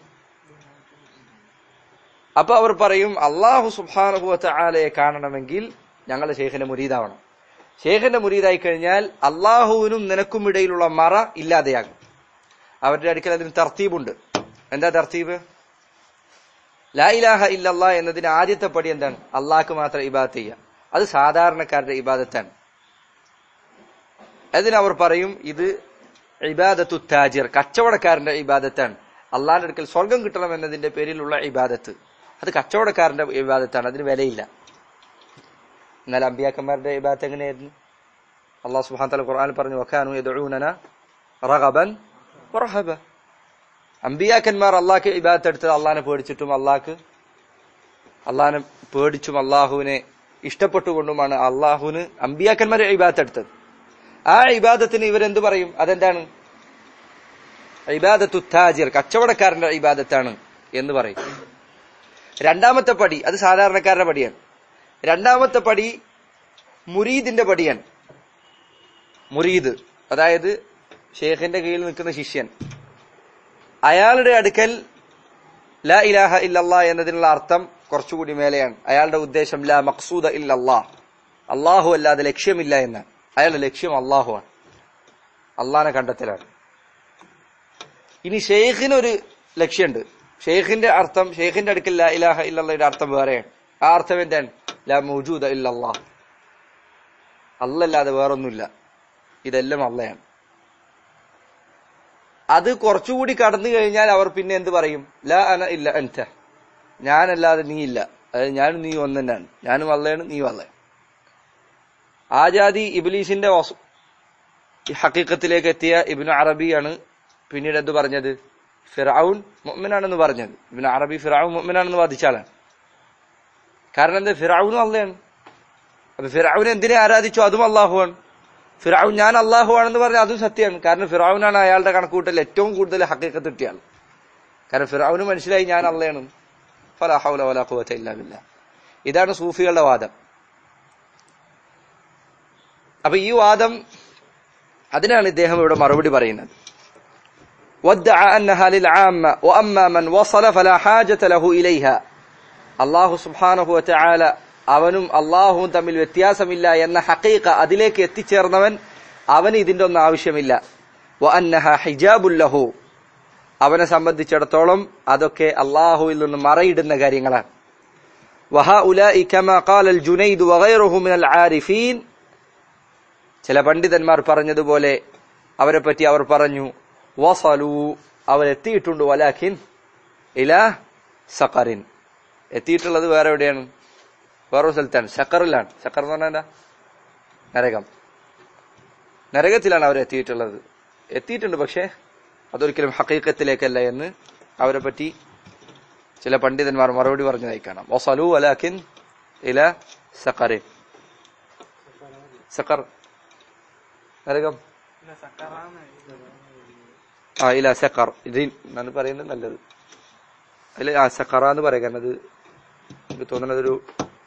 അപ്പൊ അവർ പറയും അള്ളാഹു സുബാനുഭവത്തെ ആലയെ കാണണമെങ്കിൽ ഞങ്ങളുടെ ഷെയ്ഖിന്റെ മുരീദാവണം ഷെയ്ഖിന്റെ മുരീദായി കഴിഞ്ഞാൽ അള്ളാഹുവിനും നിനക്കും ഇടയിലുള്ള മറ ഇല്ലാതെയാകും അവരുടെ അടുക്കൽ അതിന് തർത്തീബുണ്ട് എന്താ തർത്തീബ് ലാ ഇലാഹ ഇല്ലല്ലാ എന്നതിന് ആദ്യത്തെ പടി എന്താണ് അള്ളാഹ്ക്ക് മാത്രം ഇബാദത്ത് ചെയ്യുക അത് സാധാരണക്കാരുടെ ഇബാദത്താണ് അതിനവർ പറയും ഇത് ഇബാദത്തു താജിർ കച്ചവടക്കാരന്റെ ഇബാദത്താണ് അള്ളാഹിന്റെ അടുക്കൽ സ്വർഗം കിട്ടണം എന്നതിന്റെ പേരിലുള്ള ഇബാദത്ത് അത് കച്ചവടക്കാരന്റെ ഇബാദത്താണ് അതിന് വിലയില്ല എന്നാൽ അമ്പിയാക്കന്മാരുടെ ഇബാദത്ത് എങ്ങനെയായിരുന്നു അള്ളാഹു സുബ്ഹാനഹു വ തആല ഖുർആനിൽ പറഞ്ഞു വക്കാനു യദ്ഊനന റഗബൻ വറഹബ അമ്പിയാക്കന്മാർ അള്ളാഹ്ക്ക് ഇബാദത്ത് എടുത്തത് അള്ളാഹിനെ പേടിച്ചിട്ടും അള്ളാഹ്ക്ക് അള്ളാഹിനെ പേടിച്ചും അള്ളാഹുവിനെ ഇഷ്ടപ്പെട്ടുകൊണ്ടുമാണ് അള്ളാഹുവിന് അമ്പിയാക്കന്മാരെ ഇബാദത്ത് എടുത്തത് ആ ഇബാദത്തിന് ഇവരെന്ത് പറയും അതെന്താണ് ഇബാദത്തു താജിർ കച്ചവടക്കാരന്റെ ഇബാദത്താണ് എന്ന് പറയും രണ്ടാമത്തെ പടി അത് സാധാരണക്കാരുടെ പടിയാണ് രണ്ടാമത്തെ പടി മുരീദിന്റെ പടിയാണ് മുരീദ് അതായത് ഷേഖിന്റെ കീഴിൽ നിൽക്കുന്ന ശിഷ്യൻ അയാളുടെ അടുക്കൽ ലാ ഇലാഹ ഇല്ലല്ലാ എന്നതിനുള്ള അർത്ഥം കുറച്ചുകൂടി മേലെയാണ് അയാളുടെ ഉദ്ദേശം ലാ മക്സൂദ ഇല്ലല്ലാ അള്ളാഹു അല്ലാതെ ലക്ഷ്യമില്ല എന്നാണ് അയാളുടെ ലക്ഷ്യം അള്ളാഹുവാണ് അള്ളാനെ കണ്ടെത്തലാണ് ഇനി ഷെയ്ഖിനൊരു ലക്ഷ്യമുണ്ട് ഷെയ്ഖിന്റെ അർത്ഥം ഷെയ്ഖിന്റെ അടുക്കൽ ലാ ഇലാഹ ഇല്ലല്ലയുടെ അർത്ഥം വേറെയാണ് ആ അർത്ഥം എന്താണ് ലാ മൗജൂദ ഇല്ലല്ലാ അല്ലല്ലാതെ വേറൊന്നുമില്ല ഇതെല്ലാം അള്ളയാണ് അത് കുറച്ചുകൂടി കടന്നു കഴിഞ്ഞാൽ അവർ പിന്നെ എന്ത് പറയും ലാ അന ഇല്ല അൻത ഞാനല്ലാതെ നീ ഇല്ല അതായത് ഞാനും നീ ഒന്ന് തന്നെയാണ് ഞാനും അള്ളയാണ് നീ അള്ളയാണ് ആ ജാതി ഇബിലീസിന്റെ വസു- ഈ ഹക്കീക്കത്തിലേക്ക് എത്തിയ ഇബിന് അറബിയാണ് പിന്നീട് എന്ത് പറഞ്ഞത് ഫിറൌൻ മുഅ്മിനാണെന്ന് പറഞ്ഞത് ഇബിന് അറബി ഫിറൌൻ മുഅ്മിനാണെന്ന് വാദിച്ച ആളാണ് കാരണം എന്താ ഫിറൌനും അള്ളയാണ് അപ്പൊ ഫിറൌൻ എന്തിനെ ആരാധിച്ചു അതും അള്ളാഹുവാണ് ഫിറൌൻ ഞാൻ അള്ളാഹു ആണെന്ന് പറഞ്ഞാൽ അതും സത്യമാണ് കാരണം ഫിറൌനാണ് അയാളുടെ കണക്കൂട്ടൽ ഏറ്റവും കൂടുതൽ ഹക്കീക്കത്ത് കിട്ടിയാൽ കാരണം ഫിറൌന് മനസ്സിലായി ഞാൻ അള്ളയാണ് ഫലാ ഹൗല വലാ ഖുവത ഇല്ലാ ബില്ലാ ഇതാണ് സൂഫികളുടെ വാദം അപ്പൊ ഈ വാദം അതിനാണ് ഇദ്ദേഹം ഇവിടെ മറുപടി പറയുന്നത് وادعى أنها للعامة وأما من وصل فلا حاجة له إليها അള്ളാഹു സുബ്ഹാനഹു വതആല അവനും അള്ളാഹുവും തമ്മിൽ വ്യത്യാസമില്ല എന്ന ഹഖീഖ അതിലേക്ക് എത്തിച്ചേർന്നവൻ അവന് ഇതിന്റെ ഒന്നും ആവശ്യമില്ല വഅന്നഹ ഹിജാബുൽ ലഹു അവനെ സംബന്ധിച്ചിടത്തോളം അതൊക്കെ അള്ളാഹുവിൽ നിന്ന് മറയിടുന്ന കാര്യങ്ങളാണ് وهؤلاء كما قال الجنيد وغيره من العارفين ചില പണ്ഡിതന്മാർ പറഞ്ഞതുപോലെ അവരെ പറ്റി അവർ പറഞ്ഞു വസലു അവരെത്തിയിട്ടുണ്ട് വലാഖിൻ ഇല സഖറിൻ എത്തിയിട്ടുള്ളത് വേറെ എവിടെയാണ് വേറൊരു സ്ഥലത്താണ് സക്കറിലാണ് സക്കർ എന്ന് പറഞ്ഞാൽ എന്താ നരകം നരകത്തിലാണ് അവർ എത്തിയിട്ടുള്ളത് എത്തിയിട്ടുണ്ട് പക്ഷേ അതൊരിക്കലും ഹക്കീക്കത്തിലേക്കല്ല എന്ന് അവരെ പറ്റി ചില പണ്ഡിതന്മാർ മറുപടി പറഞ്ഞതായി കാണാം വസലു വലാഖിൻ ഇല സക്കറിൻ സക്കർ നരകം ആ ഇല്ല സക്കർ ഇത് എന്നാണ് പറയുന്നത് നല്ലത് അതിൽ ആ സക്കറ എന്ന് പറയാം കാരണം അത് എനിക്ക് തോന്നുന്നത് ഒരു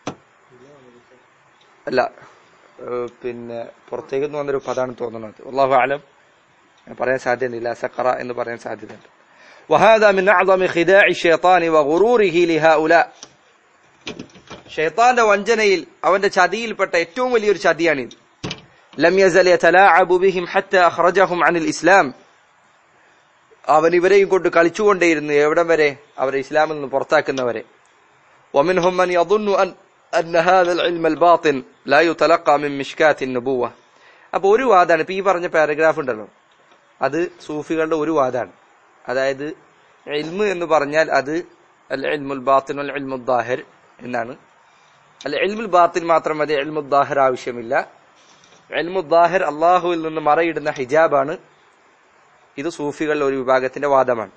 അല്ല ഏഹ് പിന്നെ പുറത്തേക്ക് നിന്ന് വന്നൊരു പദമാണ് തോന്നുന്നത് അള്ളാഹു ആലം ഞാൻ പറയാൻ സാധ്യതയില്ല സക്കറ എന്ന് പറയാൻ സാധ്യതയുണ്ട് وهذا من أعظم خداع الشيطان وغروره لهؤلاء ഷെയ്ത്താന്റെ വഞ്ചനയിൽ അവന്റെ ചതിയിൽപ്പെട്ട ഏറ്റവും വലിയൊരു ചതിയാണിത് ലം യസൽ യതലാഅബു ബിഹിം ഹത്താ അഖ്റജഹും അനിൽ ഇസ്ലാം അവൻ ഇവരെയും കൊണ്ട് കളിച്ചുകൊണ്ടേയിരുന്നു എവിടം വരെ അവരെ ഇസ്ലാമിൽ നിന്ന് പുറത്താക്കുന്നവരെ ومنهم من يظن أن أن هذا العلم الباطن لا يتلقى من مشكات النبوة അപ്പൊ ഒരു വാദാണ് ഇപ്പൊ ഈ പറഞ്ഞ പാരഗ്രാഫ് ഉണ്ടല്ലോ അത് സൂഫികളുടെ ഒരു വാദാണ് അതായത് ഇൽമ് എന്ന് പറഞ്ഞാൽ അത് അൽ ഇൽമുൽ ബാത്തിൻ അൽ ഇൽമുൽ ദാഹിർ എന്നാണ് അൽ ഇൽമുൽ ബാത്തിൻ മാത്രം മതി ഇൽമുൽ ദാഹിർ ആവശ്യമില്ല ഇൽമുൽ ദാഹിർ അള്ളാഹുവിൽ നിന്ന് മറയിടുന്ന ഹിജാബാണ് ഇത് സൂഫികളുടെ ഒരു വിഭാഗത്തിന്റെ വാദമാണ്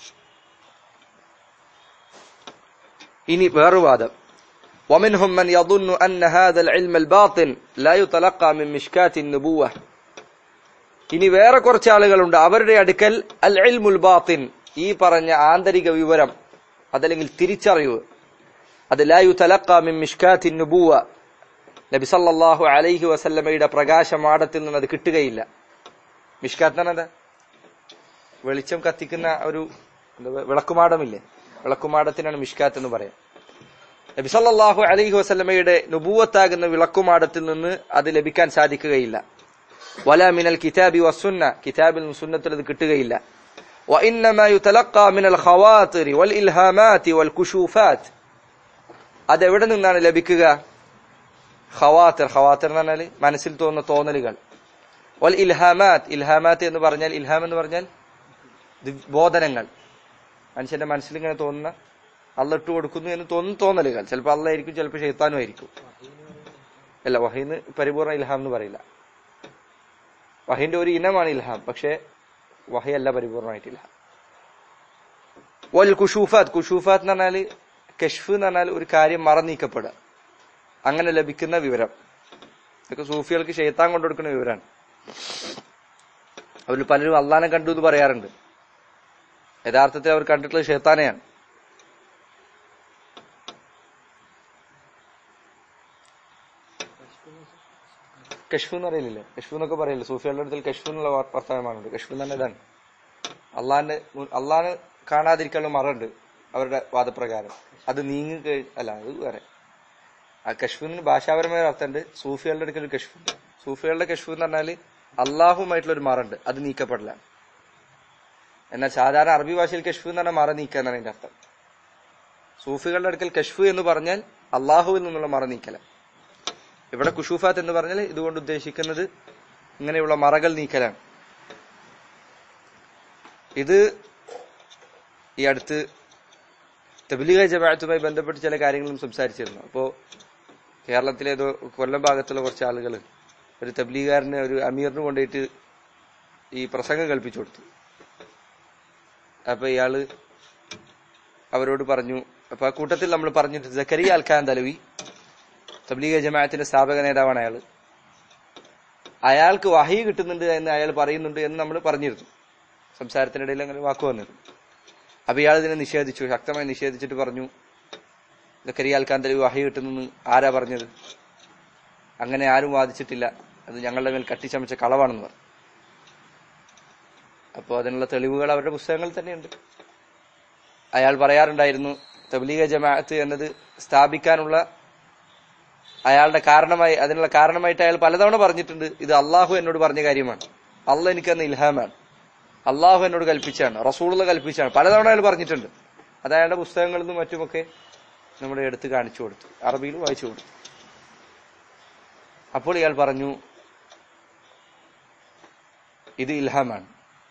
ഇനി വേറൊരു വാദം ومنهم من يظن أن هذا العلم الباطن لا يتلقى من مشكات النبوة ഇനി വേറെ കുറച്ച് ആളുകളുണ്ട് അവരുടെ അടുക്കൽ അൽ ഇൽമുൽ ബാത്തിൻ ഈ പറഞ്ഞ ആന്തരിക വിവരം അതല്ലെങ്കിൽ തിരിച്ചറിവ് അത് ലാ യുതലഖ മിൻ മിഷ്കാത്തിൻ നുബുവ നബി സല്ലല്ലാഹു അലൈഹി വസല്ലമയുടെ പ്രകാശമാടത്തിൽ നിന്ന് അത് കിട്ടുകയില്ല മിഷ്കാത്ത് എന്ന് പറഞ്ഞാൽ എന്താ വെളിച്ചം കത്തിക്കുന്ന ഒരു എന്താ പറയുക, വിളക്കുമാടമില്ലേ വിളക്കുമാടത്തിനാണ് മിഷ്കാത്ത് എന്ന് പറയാം നബി സല്ലല്ലാഹു അലൈഹി വസല്ലമയുടെ നുബൂവത്താകുന്ന വിളക്കുമാടത്തിൽ നിന്ന് അത് ലഭിക്കാൻ സാധിക്കുകയില്ല വല മിനൽ കിതാബി വസുന്ന കിതാബിൽ നിന്നും സുന്നത്തിൽ അത് കിട്ടുകയില്ല وإنما يتلقى من الخواطر والإلهامات والكشوفات അത് എവിടെ നിന്നാണ് ലഭിക്കുക ഖവാത്തിർ ഖവാത്തിർ എന്ന് പറഞ്ഞാൽ മനസ്സിൽ തോന്നുന്ന തോന്നലുകൾ വൽ ഇൽഹാമാത്ത് ഇൽഹാമാത്ത് എന്ന് പറഞ്ഞാൽ ഇൽഹാം എന്ന് പറഞ്ഞാൽ ദി- ബോധനങ്ങൾ മനുഷ്യന്റെ മനസ്സിൽ ഇങ്ങനെ തോന്നുന്ന അള്ള ഇട്ട് കൊടുക്കുന്നു എന്ന് തോന്നുന്ന തോന്നലുകൾ ചിലപ്പോൾ അള്ളായിരിക്കും ചിലപ്പോൾ ഷെയ്ത്താനും ആയിരിക്കും അല്ല വഹീന്ന് പരിപൂർണ ഇൽഹാം എന്ന് പറയില്ല വഹീന്റെ ഒരു ഇനമാണ് ഇൽഹാം പക്ഷേ വഹയല്ല പരിപൂർണമായിട്ട് ഇൽഹാം വൽ കുഷൂഫാത്ത് കുഷൂഫാത്ത് എന്ന് പറഞ്ഞാൽ കഷ്ഫ് എന്ന് പറഞ്ഞാൽ ഒരു കാര്യം മറന്നീക്കപ്പെടുക അങ്ങനെ ലഭിക്കുന്ന വിവരം ഇതൊക്കെ സൂഫികൾക്ക് ഷെയ്ത്താൻ കൊണ്ടുകൊടുക്കുന്ന വിവരമാണ് അവരിൽ പലരും അള്ളാനെ കണ്ടു എന്ന് പറയാറുണ്ട് യഥാർത്ഥത്തിൽ അവർ കണ്ടിട്ടുള്ളത് ഷെയ്ത്താനെയാണ് കഷ്ഫു എന്ന് പറയില്ലേ കഷ്ഫു എന്നൊക്കെ പറയില്ലേ സൂഫികളുടെ അടുത്തിൽ കഷ്ഫു എന്നുള്ള വർ- വർത്തമാനമാണുണ്ട് കഷ്ഫു എന്ന് തന്നെ ഇതാണ് അള്ളാന്റെ അള്ളാന് കാണാതിരിക്കാനുള്ള മറുണ്ട് അവരുടെ വാദപ്രകാരം അത് നീങ്ങി കഴി- അല്ല അത് വേറെ ആ കഷ്ഫിന് ഭാഷാപരമായ ഒരു അർത്ഥമുണ്ട് സൂഫികളുടെ അടുക്കൽ ഒരു കഷ്ഫുണ്ട് സൂഫികളുടെ കഷ്ഫു എന്ന് പറഞ്ഞാല് അള്ളാഹുമായിട്ടുള്ള ഒരു മറുണ്ട് അത് നീക്കപ്പെടില്ല എന്നാൽ സാധാരണ അറബി ഭാഷയിൽ കഷ്ഫു എന്ന് പറഞ്ഞാൽ മറ നീക്കുക എന്നാണ് അതിന്റെ അർത്ഥം സൂഫികളുടെ അടുക്കൽ കഷ്ഫു എന്ന് പറഞ്ഞാൽ അള്ളാഹുവിൽ നിന്നുള്ള മറ നീക്കല ഇവിടെ കുഷൂഫാത്ത് എന്ന് പറഞ്ഞാൽ ഇതുകൊണ്ട് ഉദ്ദേശിക്കുന്നത് ഇങ്ങനെയുള്ള മറകൾ നീക്കലാണ് ഇത് ഈ അടുത്ത് തബ്ലീഗ ജമാഅത്തുമായി ബന്ധപ്പെട്ട് ചില കാര്യങ്ങളും സംസാരിച്ചിരുന്നു അപ്പോ കേരളത്തിലെ ഏതോ കൊല്ലം ഭാഗത്തുള്ള കുറച്ച് ആളുകൾ ഒരു തബ്ലീഗാരനെ ഒരു അമീറിന് കൊണ്ടുപോയിട്ട് ഈ പ്രസംഗം കൽപ്പിച്ചു കൊടുത്തു അപ്പൊ ഇയാള് അവരോട് പറഞ്ഞു അപ്പൊ ആ കൂട്ടത്തിൽ നമ്മൾ പറഞ്ഞിട്ട് ജക്കരിയ അൽഖാൻ തലവി തബ്ലീഗ ജമാഅത്തിന്റെ സ്ഥാപക നേതാവാണ് അയാൾ അയാൾക്ക് വഹി കിട്ടുന്നുണ്ട് എന്ന് അയാൾ പറയുന്നുണ്ട് എന്ന് നമ്മൾ പറഞ്ഞിരുന്നു സംസാരത്തിനിടയിൽ അങ്ങനെ വാക്ക് വന്നിരുന്നു അപ്പൊ ഇയാൾ ഇതിനെ നിഷേധിച്ചു ശക്തമായി നിഷേധിച്ചിട്ട് പറഞ്ഞു ജക്കരിയ അൽഖാൻ തലവി വഹി കിട്ടുന്നെന്ന് ആരാ പറഞ്ഞത് അങ്ങനെ ആരും വാദിച്ചിട്ടില്ല അത് ഞങ്ങളുടെ മേൽ കട്ടിച്ചമച്ച കളവാണെന്ന് പറഞ്ഞു അപ്പോൾ അതിനുള്ള തെളിവുകൾ അവരുടെ പുസ്തകങ്ങളിൽ തന്നെയുണ്ട് അയാൾ പറയാറുണ്ടായിരുന്നു തബ്ലീഗ ജമാഅത്ത് എന്നത് സ്ഥാപിക്കാനുള്ള അയാളുടെ കാരണമായി അതിനുള്ള കാരണമായിട്ട് അയാൾ പലതവണ പറഞ്ഞിട്ടുണ്ട് ഇത് അള്ളാഹു എന്നോട് പറഞ്ഞ കാര്യമാണ് അള്ളാഹ് എനിക്ക് തന്ന ഇൽഹാമാണ് അള്ളാഹു എന്നോട് കൽപ്പിച്ചാണ് റസൂള്ള കൽപ്പിച്ചാണ് പലതവണ അയാൾ പറഞ്ഞിട്ടുണ്ട് അത് അയാളുടെ പുസ്തകങ്ങളിൽ നിന്നും മറ്റുമൊക്കെ നമ്മുടെ എടുത്ത് കാണിച്ചു കൊടുത്തു അറബിയിൽ വായിച്ചു കൊടുത്തു അപ്പോൾ ഇയാൾ പറഞ്ഞു ഇത് ഇൽഹാമാണ്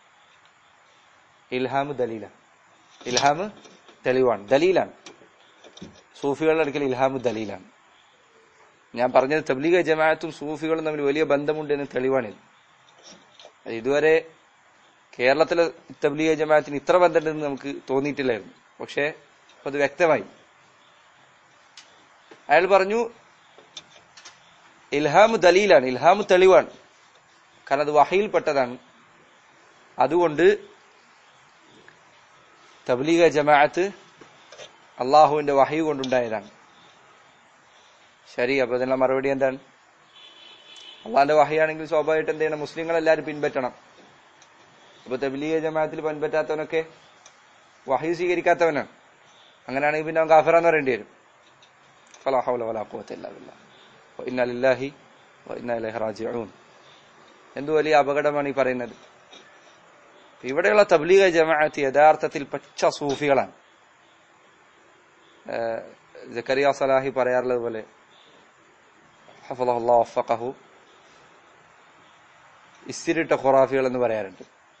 ഇൽഹാമ് ദലീല ഇൽഹാമ് തെളിവാണ് ദലീലാണ് സൂഫികളുടെ അടുക്കൽ ഇൽഹാമ് ദലീലാണ് ഞാൻ പറഞ്ഞത് തബ്ലീഗ ജമാഅത്തും സൂഫികളും തമ്മിൽ വലിയ ബന്ധമുണ്ട് എന്ന് തെളിവാണിത് അത് ഇതുവരെ കേരളത്തിലെ തബ്ലീഗ ജമാഅത്തിന് ഇത്ര ബന്ധമുണ്ടെന്ന് നമുക്ക് തോന്നിയിട്ടില്ലായിരുന്നു പക്ഷേ അപ്പൊ അത് വ്യക്തമായി അയാൾ പറഞ്ഞു ഇൽഹാമ് ദലീലാണ് ഇൽഹാമ് തെളിവാണ് കാരണം അത് വഹയിൽപ്പെട്ടതാണ് അതുകൊണ്ട് തബ്ലീഗ ജമാഅത്ത് അള്ളാഹുവിന്റെ വഹയ് കൊണ്ടുണ്ടായതാണ് ശരി അപ്പൊ ഇതിനുള്ള മറുപടി എന്താണ് അള്ളാഹിന്റെ വഹയാണെങ്കിൽ സ്വാഭാവികമായിട്ട് എന്ത് ചെയ്യണം മുസ്ലിങ്ങൾ എല്ലാവരും പിൻപറ്റണം അപ്പൊ തബ്ലീഗ ജമാഅത്തിൽ പിൻപറ്റാത്തവനൊക്കെ വഹയ് സ്വീകരിക്കാത്തവനാണ് അങ്ങനെയാണെങ്കിൽ പിന്നെ അവൻ കാഫിറാന്ന് പറയേണ്ടി വരും ഫലാ ഹൗല വലാ ഖുവത ഇല്ലാ ബില്ലാഹ് വഇന്നാ ലില്ലാഹി വഇന്നാ ഇലൈഹി റാജിഊൻ എന്ത് വലിയ അപകടമാണ് ഈ പറയുന്നത് ഇവിടെയുള്ള തബ്ലീഗ ജമാഅത്ത് യഥാർത്ഥത്തിൽ പച്ച സൂഫികളാണ് ഏഹ് ജക്കരിയ സലാഹി പറയാറുള്ളത് പോലെ ഹഫളഹുല്ലാഹു വഫഖഹു ഇസ്തിരിട്ട ഖുറാഫികൾ എന്ന് പറയാറുണ്ട്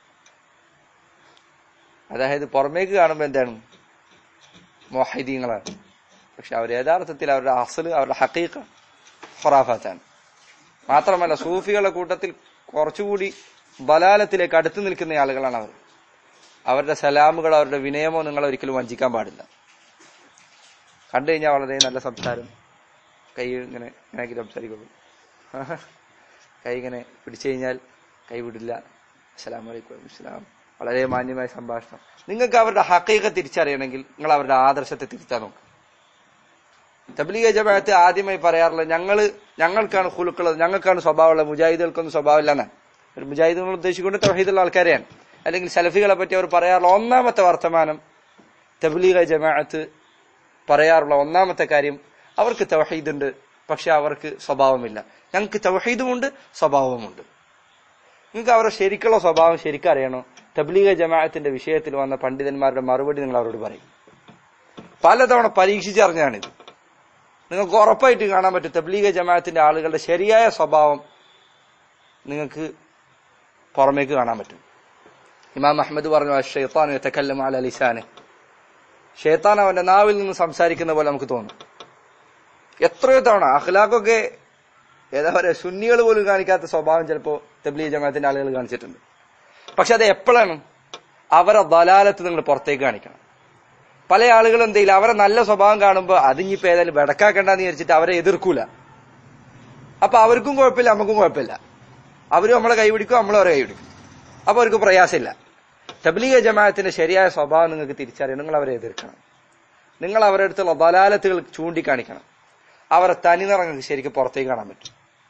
അതായത് പുറമേക്ക് കാണുമ്പോൾ എന്താണ് മൊഹീദീങ്ങളാണ് പക്ഷെ അവർ യഥാർത്ഥത്തിൽ അവരുടെ അസല് അവരുടെ ഹക്കീക്ക ഖുറാഫാത്താണ് മാത്രമല്ല സൂഫികളുടെ കൂട്ടത്തിൽ കുറച്ചുകൂടി ബലാലത്തിലേക്ക് അടുത്തു നിൽക്കുന്ന ആളുകളാണ് അവർ അവരുടെ സലാമുകൾ അവരുടെ വിനയമോ നിങ്ങൾ ഒരിക്കലും വഞ്ചിക്കാൻ പാടില്ല കണ്ടു കഴിഞ്ഞാൽ വളരെ നല്ല സംസാരം കൈ ഇങ്ങനെ ഇങ്ങനെ സംസാരിക്കുള്ളൂ കൈ ഇങ്ങനെ പിടിച്ചു കഴിഞ്ഞാൽ കൈ വിടില്ല അസ്സലാമു അലൈക്കും ഇസ്ലാം വളരെ മാന്യമായ സംഭാഷണം നിങ്ങൾക്ക് അവരുടെ ഹക്കീക തിരിച്ചറിയണമെങ്കിൽ നിങ്ങൾ അവരുടെ ആദർശത്തെ തിരിച്ചാൽ നോക്കുക തബ്ലീഗ ജമാഅത്ത് ആദ്യമായി പറയാറുള്ളത് ഞങ്ങള് ഞങ്ങൾക്കാണ് ഹുലുക്കുള്ളത് ഞങ്ങൾക്കാണ് സ്വഭാവമുള്ളത് മുജാഹിദുകൾക്കൊന്നും സ്വഭാവമില്ല എന്നാണ് ഒരു മുജാഹിദുകൾ ഉദ്ദേശിക്കൊണ്ട് തൗഹീദുള്ള ആൾക്കാരെയാണ് അല്ലെങ്കിൽ സലഫികളെ പറ്റി അവർ പറയാറുള്ള ഒന്നാമത്തെ വർത്തമാനം തബ്ലീഗ ജമാഅത്ത് പറയാറുള്ള ഒന്നാമത്തെ കാര്യം അവർക്ക് തൗഹീദുണ്ട് പക്ഷെ അവർക്ക് സ്വഭാവമില്ല ഞങ്ങൾക്ക് തൗഹീദുമുണ്ട് സ്വഭാവമുണ്ട് നിങ്ങൾക്ക് അവരുടെ ശരിക്കുള്ള സ്വഭാവം ശരിക്കും അറിയണോ തബ്ലീഗ ജമാഅത്തിന്റെ വിഷയത്തിൽ വന്ന പണ്ഡിതന്മാരുടെ മറുപടി നിങ്ങൾ അവരോട് പറയും പലതവണ പരീക്ഷിച്ചറിഞ്ഞാണിത് നിങ്ങൾക്ക് ഉറപ്പായിട്ട് കാണാൻ പറ്റും തബ്ലീഗ ജമാഅത്തിന്റെ ആളുകളുടെ ശരിയായ സ്വഭാവം നിങ്ങൾക്ക് പുറമേക്ക് കാണാൻ പറ്റും ഇമാം അഹമ്മദ് പറഞ്ഞു ഷെയ്ത്താൻ യതകല്ലമു അല ലിസാനെ ഷെയ്ത്താൻ അവന്റെ നാവിൽ നിന്ന് സംസാരിക്കുന്ന പോലെ നമുക്ക് തോന്നും എത്രയോ തവണ അഖ്ലാഖൊക്കെ ഏതാ പറയുക സുന്നികൾ പോലും കാണിക്കാത്ത സ്വഭാവം ചിലപ്പോ തബ്ലീഗ് ജമാഅത്തിന്റെ ആളുകൾ കാണിച്ചിട്ടുണ്ട് പക്ഷെ അത് എപ്പോഴാണ് അവരെ ദലാലത്ത് നിങ്ങൾ പുറത്തേക്ക് കാണിക്കണം പല ആളുകളും എന്തെയില്ല അവരെ നല്ല സ്വഭാവം കാണുമ്പോൾ അതിഞ്ഞിപ്പോ ഏതായാലും വെടക്കാക്കണ്ടെന്ന് വിചാരിച്ചിട്ട് അവരെ എതിർക്കൂല അപ്പൊ അവർക്കും കുഴപ്പമില്ല നമുക്കും കുഴപ്പമില്ല അവരും നമ്മളെ കൈപിടിക്കും നമ്മളും അവരെ കൈപിടിക്കും അപ്പൊ അവർക്ക് പ്രയാസമില്ല തബ്ലീഗ ജമാഅത്തിന്റെ ശരിയായ സ്വഭാവം നിങ്ങൾക്ക് തിരിച്ചറിയണം നിങ്ങൾ അവരെ എതിർക്കണം നിങ്ങൾ അവരുടെ അടുത്തുള്ള ബലാലത്തുകൾ ചൂണ്ടിക്കാണിക്കണം അവരെ തനിനിറം നിങ്ങൾക്ക് ശരിക്കും പുറത്തേക്ക് കാണാൻ പറ്റും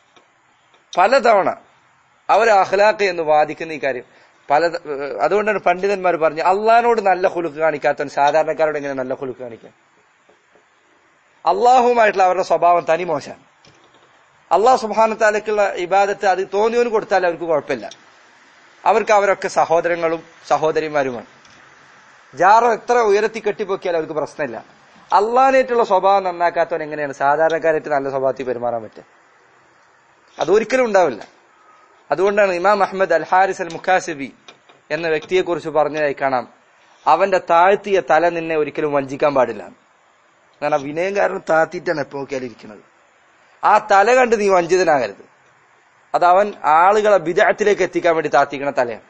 പലതവണ അവർ അഖ്ലാഖ് എന്ന് വാദിക്കുന്ന ഈ കാര്യം പല അതുകൊണ്ടാണ് പണ്ഡിതന്മാർ പറഞ്ഞു അള്ളഹാനോട് നല്ല കുലുക്ക് കാണിക്കാത്തവൻ സാധാരണക്കാരോട് എങ്ങനെ നല്ല കുലുക്ക് കാണിക്കാൻ അള്ളാഹുമായിട്ടുള്ള അവരുടെ സ്വഭാവം തനി മോശമാണ് അള്ളാഹു സുബാനത്താലേക്കുള്ള ഇബാദത്ത് അത് തോന്നിയവന് കൊടുത്താൽ അവർക്ക് കുഴപ്പമില്ല അവർക്ക് അവരൊക്കെ സഹോദരങ്ങളും സഹോദരിമാരുമാണ് ജാറം എത്ര ഉയരത്തി കെട്ടിപ്പൊക്കിയാൽ അവർക്ക് പ്രശ്നമില്ല അള്ളാഹാനായിട്ടുള്ള സ്വഭാവം നന്നാക്കാത്തവൻ എങ്ങനെയാണ് സാധാരണക്കാരായിട്ട് നല്ല സ്വഭാവത്തിൽ പെരുമാറാൻ പറ്റുക അതൊരിക്കലും ഉണ്ടാവില്ല അതുകൊണ്ടാണ് ഇമാം അഹമ്മദ് അൽ ഹാരിസ് അൽ മുഖാസിബി എന്ന വ്യക്തിയെ കുറിച്ച് പറഞ്ഞതായി കാണാം അവന്റെ താഴ്ത്തിയ തല നിന്നെ ഒരിക്കലും വഞ്ചിക്കാൻ പാടില്ല കാരണം വിനയം കാരണം താത്തിയിട്ടാണ് എപ്പോ നോക്കിയാലും ഇരിക്കുന്നത് ആ തല കണ്ട് നീ വഞ്ചിതനാകരുത് അത് അവൻ ആളുകളെ വിദഗ്ധത്തിലേക്ക് എത്തിക്കാൻ വേണ്ടി താത്തിക്കണ തലയാണ്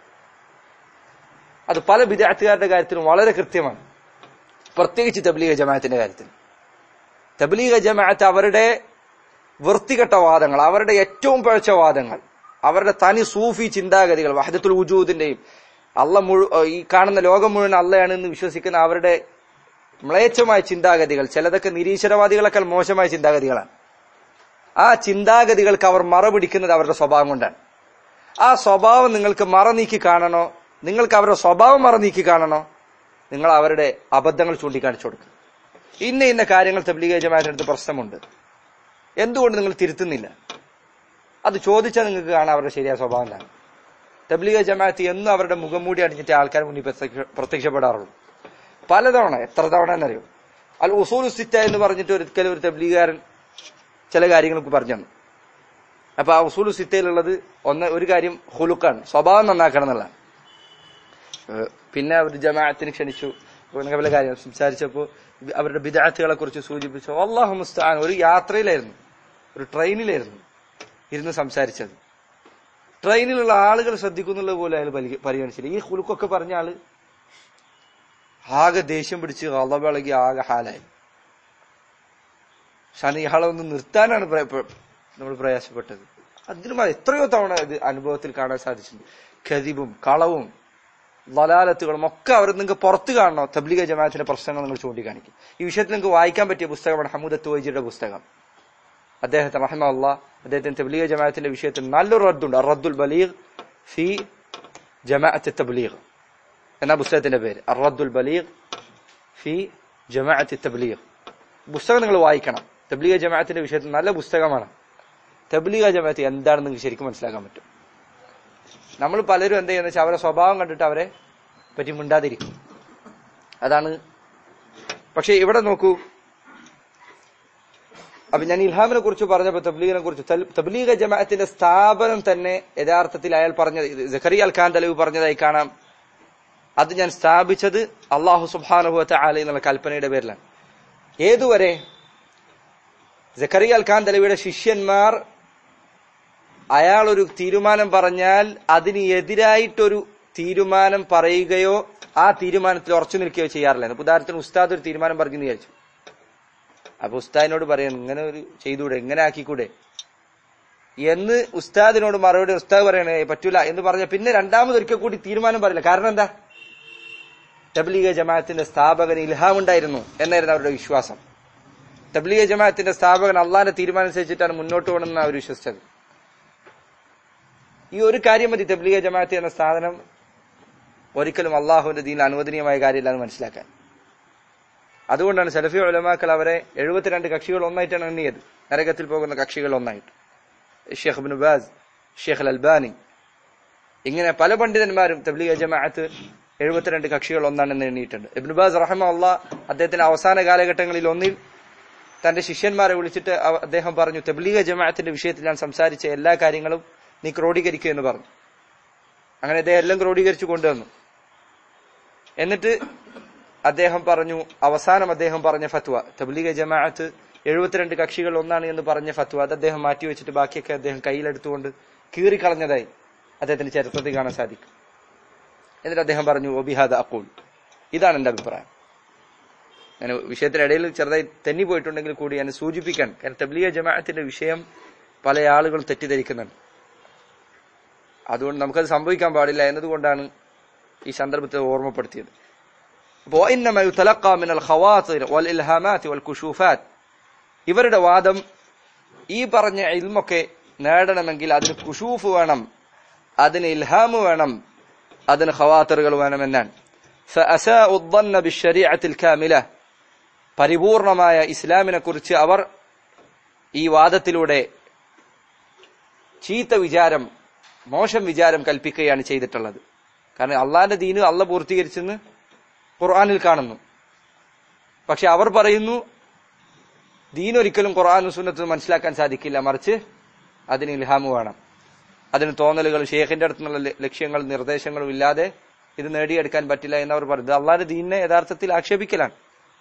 അത് പല വിദഗ്ധക്കാരുടെ കാര്യത്തിലും വളരെ കൃത്യമാണ് പ്രത്യേകിച്ച് തബ്ലീഗ ജമാഅത്തിന്റെ കാര്യത്തിൽ തബ്ലീഗ ജമാഅത്ത് അവരുടെ വൃത്തികെട്ട വാദങ്ങൾ അവരുടെ ഏറ്റവും പഴച്ച വാദങ്ങൾ അവരുടെ തനി സൂഫി ചിന്താഗതികൾ വഹദത്തുൽ വുജൂദിന്റെയും അള്ള മുഴു ഈ കാണുന്ന ലോകം മുഴുവൻ അള്ളയാണെന്ന് വിശ്വസിക്കുന്ന അവരുടെ മ്ലേച്ഛമായ ചിന്താഗതികൾ ചിലതൊക്കെ നിരീശ്വരവാദികളെക്കാൾ മോശമായ ചിന്താഗതികളാണ് ആ ചിന്താഗതികൾക്ക് അവർ മറപിടിക്കുന്നത് അവരുടെ സ്വഭാവം കൊണ്ടാണ് ആ സ്വഭാവം നിങ്ങൾക്ക് മറ നീക്കി കാണണോ നിങ്ങൾക്ക് അവരുടെ സ്വഭാവം മറ നീക്കി കാണണോ നിങ്ങൾ അവരുടെ അബദ്ധങ്ങൾ ചൂണ്ടിക്കാണിച്ചു കൊടുക്കുക ഇന്ന ഇന്ന കാര്യങ്ങൾ തബ്ലീഗ ജമാഅത്തിനടുത്ത് പ്രശ്നമുണ്ട് എന്തുകൊണ്ട് നിങ്ങൾ തിരുത്തുന്നില്ല അത് ചോദിച്ചാൽ നിങ്ങൾക്ക് കാണാം അവരുടെ ശരിയായ സ്വഭാവം എന്താണ് തബ്ലീഗ ജമാഅത്ത് എന്നും അവരുടെ മുഖം മൂടി അടിഞ്ഞിട്ട് ആൾക്കാർ മുന്നിൽ പ്രത്യക്ഷ- പ്രത്യക്ഷപ്പെടാറുള്ളൂ പലതവണ എത്ര തവണ എന്നറിയോ അൽ ഉസൂൽ സിറ്റ എന്ന് പറഞ്ഞിട്ട് ഒരിക്കലും ഒരു തബ്ലീഗുകാരൻ ചില കാര്യങ്ങൾക്ക് പറഞ്ഞു തന്നു അപ്പൊ ആ ഉസൂൽ സിറ്റയിലുള്ളത് ഒന്ന് ഒരു കാര്യം ഹുലുക്കാണ് സ്വഭാവം നന്നാക്കണം എന്നുള്ളതാണ് ഏഹ് പിന്നെ അവർ ജമാഅത്തിന് ക്ഷണിച്ചു അപ്പൊ അങ്ങനെ പല കാര്യം സംസാരിച്ചപ്പോ അവരുടെ വിദാർത്ഥികളെ കുറിച്ച് സൂചിപ്പിച്ചു അള്ളാഹു മുസ്താൻ ഒരു യാത്രയിലായിരുന്നു ഒരു ട്രെയിനിലായിരുന്നു ഇരുന്ന് സംസാരിച്ചത് ട്രെയിനിലുള്ള ആളുകൾ ശ്രദ്ധിക്കുന്നുള്ളത് പോലെ അയാൾ പരി- പരിഗണിച്ചില്ല ഈ ഹുലുക്കൊക്കെ പറഞ്ഞ ആള് ആകെ ദേഷ്യം പിടിച്ച് കളവിളകി ആകെ ഹാലായി പക്ഷെ ഇയാളെ ഒന്ന് നിർത്താനാണ് പ്ര- പ്ര- നമ്മൾ പ്രയാസപ്പെട്ടത് അതിനും എത്രയോ തവണ ഇത് അനുഭവത്തിൽ കാണാൻ സാധിച്ചിട്ടുണ്ട് ഖതിബും കളവും ലലാലത്തുകളും ഒക്കെ അവർ നിങ്ങൾക്ക് പുറത്ത് കാണണോ തബ്ലിഗ ജമാഅത്തിന്റെ പ്രശ്നങ്ങൾ നിങ്ങൾ ചൂണ്ടിക്കാണിക്കും ഈ വിഷയത്തിൽ നിങ്ങൾക്ക് വായിക്കാൻ പറ്റിയ പുസ്തകമാണ് ഹമൂദ് തുവൈജിയുടെ പുസ്തകം അദ്ദേഹത്തെ റഹ്മ അള്ളാ അദ്ദേഹത്തിന് തബ്ലീഗ ജമാഅത്തിന്റെ വിഷയത്തിൽ നല്ലൊരു റദ്ദുണ്ട് റദ്ദുൽ ബലീഗ് ഫി ജമാഅത്ത് തബ്ലീഗ് എന്ന പുസ്തകത്തിന്റെ പേര് അറദ്ദുൽ ബലീഗ് ഫി ജമാഅത്ത് തബ്ലീഗ് പുസ്തകം നിങ്ങൾ വായിക്കണം തബ്ലീഗ ജമാഅത്തിന്റെ വിഷയത്തിൽ നല്ല പുസ്തകമാണ് തബ്ലീഗ ജമാഅത്ത് എന്താണെന്ന് നിങ്ങൾക്ക് ശരിക്കും മനസ്സിലാക്കാൻ പറ്റും നമ്മൾ പലരും എന്താ ചെയ്യുന്ന വെച്ചാൽ അവരെ സ്വഭാവം കണ്ടിട്ട് അവരെ പറ്റി മിണ്ടാതിരിക്കും അതാണ് പക്ഷെ ഇവിടെ നോക്കൂ അപ്പൊ ഞാൻ ഇൽഹാമിനെ കുറിച്ച് പറഞ്ഞപ്പോ തബ്ലീഗിനെ കുറിച്ച് തൽ- തബ്ലീഗ ജമാഅത്തിന്റെ സ്ഥാപനം തന്നെ യഥാർത്ഥത്തിൽ അയാൾ പറഞ്ഞത് ഇത് സഖറി അൽ ഖാൻ തലവ് പറഞ്ഞതായി കാണാം അത് ഞാൻ സ്ഥാപിച്ചത് അള്ളാഹു സുബാനുഭവത്ത ആല എന്നുള്ള കൽപ്പനയുടെ പേരിലാണ് ഏതുവരെ സഖറി അൽ ഖാൻ തലവിയുടെ ശിഷ്യന്മാർ അയാൾ ഒരു തീരുമാനം പറഞ്ഞാൽ അതിന് എതിരായിട്ടൊരു തീരുമാനം പറയുകയോ ആ തീരുമാനത്തിൽ ഉറച്ചു നിൽക്കുകയോ ചെയ്യാറില്ല ഉദാഹരണത്തിന് ഉസ്താദ് ഒരു തീരുമാനം പറഞ്ഞു എന്ന് വിചാരിച്ചു അപ്പൊ ഉസ്താദിനോട് പറയാം ഇങ്ങനെ ഒരു ചെയ്തുകൂടെ ഇങ്ങനെ ആക്കിക്കൂടെ എന്ന് ഉസ്താദിനോട് മറുപടി ഉസ്താദ് പറയണേ പറ്റൂല എന്ന് പറഞ്ഞ പിന്നെ രണ്ടാമത് ഒരിക്കൽ കൂടി തീരുമാനം പറയില്ല കാരണം എന്താ തബ്ലീഗ ജമാഅത്തിന്റെ സ്ഥാപകന് ഇൽഹാം ഉണ്ടായിരുന്നു എന്നായിരുന്നു അവരുടെ വിശ്വാസം തബ്ലീഗ ജമാഅത്തിന്റെ സ്ഥാപകൻ അള്ളാന്റെ തീരുമാനം അനുസരിച്ചിട്ടാണ് മുന്നോട്ട് പോകണമെന്ന് അവർ വിശ്വസിച്ചത് ഈ ഒരു കാര്യം മതി തബ്ലീഗ ജമാഅത്ത് എന്ന സ്ഥാപനം ഒരിക്കലും അള്ളാഹുവിന്റെ ദീനിൽ അനുവദനീയമായ കാര്യമില്ല എന്ന് മനസ്സിലാക്കാൻ അതുകൊണ്ടാണ് സലഫി ഉലമാക്കൾ അവരെ എഴുപത്തിരണ്ട് കക്ഷികൾ ഒന്നായിട്ടാണ് എണ്ണിയത് നരകത്തിൽ പോകുന്ന കക്ഷികൾ ഒന്നായിട്ട് Sheikh bin Baz Sheikh al Albani ഇങ്ങനെ പല പണ്ഡിതന്മാരും തബ്ലീഗ ജമാഅത്ത് എഴുപത്തിരണ്ട് കക്ഷികൾ ഒന്നാണെന്ന് എണ്ണിയിട്ടുണ്ട് ഇബ്നു ബാസ് റഹമ അള്ളാ അദ്ദേഹത്തിന്റെ അവസാന കാലഘട്ടങ്ങളിൽ ഒന്നിൽ തന്റെ ശിഷ്യന്മാരെ വിളിച്ചിട്ട് അവ- അദ്ദേഹം പറഞ്ഞു തബ്ലീഗ ജമാഅത്തിന്റെ വിഷയത്തിൽ ഞാൻ സംസാരിച്ച എല്ലാ കാര്യങ്ങളും നീ ക്രോഡീകരിക്കുക എന്ന് പറഞ്ഞു അങ്ങനെ അദ്ദേഹം എല്ലാം ക്രോഡീകരിച്ചു കൊണ്ടുവന്നു എന്നിട്ട് അദ്ദേഹം പറഞ്ഞു അവസാനം അദ്ദേഹം പറഞ്ഞ ഫത്വ തബ്ലീഗ ജമാഅത്ത് എഴുപത്തിരണ്ട് കക്ഷികൾ ഒന്നാണ് എന്ന് പറഞ്ഞ ഫത്വ അത് അദ്ദേഹം മാറ്റിവെച്ചിട്ട് ബാക്കിയൊക്കെ അദ്ദേഹം കയ്യിലെടുത്തുകൊണ്ട് കീറിക്കളഞ്ഞതായി അദ്ദേഹത്തിന്റെ ചരിത്രത്തിൽ കാണാൻ സാധിക്കും എന്നിട്ട് അദ്ദേഹം പറഞ്ഞു ഒബിഹാദ അക്കൂൾ ഇതാണ് എന്റെ അഭിപ്രായം ഞാൻ വിഷയത്തിനിടയിൽ ചെറുതായി തെന്നി പോയിട്ടുണ്ടെങ്കിൽ കൂടി ഞാൻ സൂചിപ്പിക്കാൻ കാരണം തബ്ലീഗ ജമാഅത്തിന്റെ വിഷയം പല ആളുകൾ തെറ്റിദ്ധരിക്കുന്നുണ്ട് അതുകൊണ്ട് നമുക്കത് സംഭവിക്കാൻ പാടില്ല എന്നതുകൊണ്ടാണ് ഈ സന്ദർഭത്തെ ഓർമ്മപ്പെടുത്തിയത് അപ്പോൾ وإنما يتلقى من الخواطر والإلهامات والكشوفات ഇവരുടെ വാദം ഈ പറഞ്ഞ ഇൽമൊക്കെ നേടണമെങ്കിൽ അതിന് കുഷൂഫ് വേണം അതിന് ഇൽഹാമ് വേണം അതിന് ഖവാത്തറുകൾ വേണമെന്നാണ് فأساءوا الظن بالشريعة الكاملة പരിപൂർണമായ ഇസ്ലാമിനെ കുറിച്ച് അവർ ഈ വാദത്തിലൂടെ ചീത്ത വിചാരം മോശം വിചാരം കൽപ്പിക്കുകയാണ് ചെയ്തിട്ടുള്ളത് കാരണം അള്ളാന്റെ ദീന് അള്ള പൂർത്തീകരിച്ചെന്ന് ഖുർആാനിൽ കാണുന്നു പക്ഷെ അവർ പറയുന്നു ദീൻ ഒരിക്കലും ഖുർആാനും സുന്നത്തും മനസ്സിലാക്കാൻ സാധിക്കില്ല മറിച്ച് അതിന് ഇൽഹാമ് വേണം അതിന് തോന്നലുകൾ ഷേഖിന്റെ അടുത്തുനിന്നുള്ള ല- ലക്ഷ്യങ്ങളും നിർദ്ദേശങ്ങളും ഇല്ലാതെ ഇത് നേടിയെടുക്കാൻ പറ്റില്ല എന്ന് അവർ പറയുന്നത് അള്ളാന്റെ ദീനിനെ യഥാർത്ഥത്തിൽ ആക്ഷേപിക്കലാണ്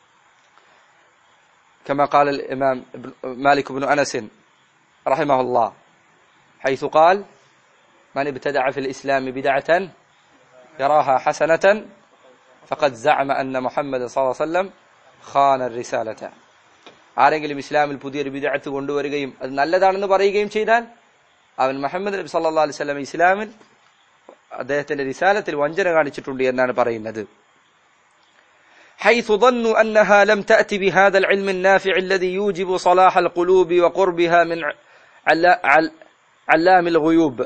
كما قال الإمام ابن- مالك بن أنس رحمه الله حيث قال من ابتدع في الإسلام بدعة يراها حسنة فقد زعم أن محمد صلى الله عليه وسلم خان الرسالة ആരെങ്കിലും ഇസ്ലാമിൽ പുതിയൊരു വിദഗ്ധത്ത് കൊണ്ടുവരികയും അത് നല്ലതാണെന്ന് പറയുകയും ചെയ്താൽ അവൻ മുഹമ്മദ് നബി സല്ലാ അലൈഹി സ്വലം ഇസ്ലാമിൽ അദ്ദേഹത്തിന്റെ റിസാലത്തിൽ വഞ്ചന കാണിച്ചിട്ടുണ്ട് എന്നാണ് പറയുന്നത് حيث ظنوا أنها لم تأتي بهذا العلم النافع الذي يوجب صلاح القلوب وقربها من علا- عل- علام الغيوب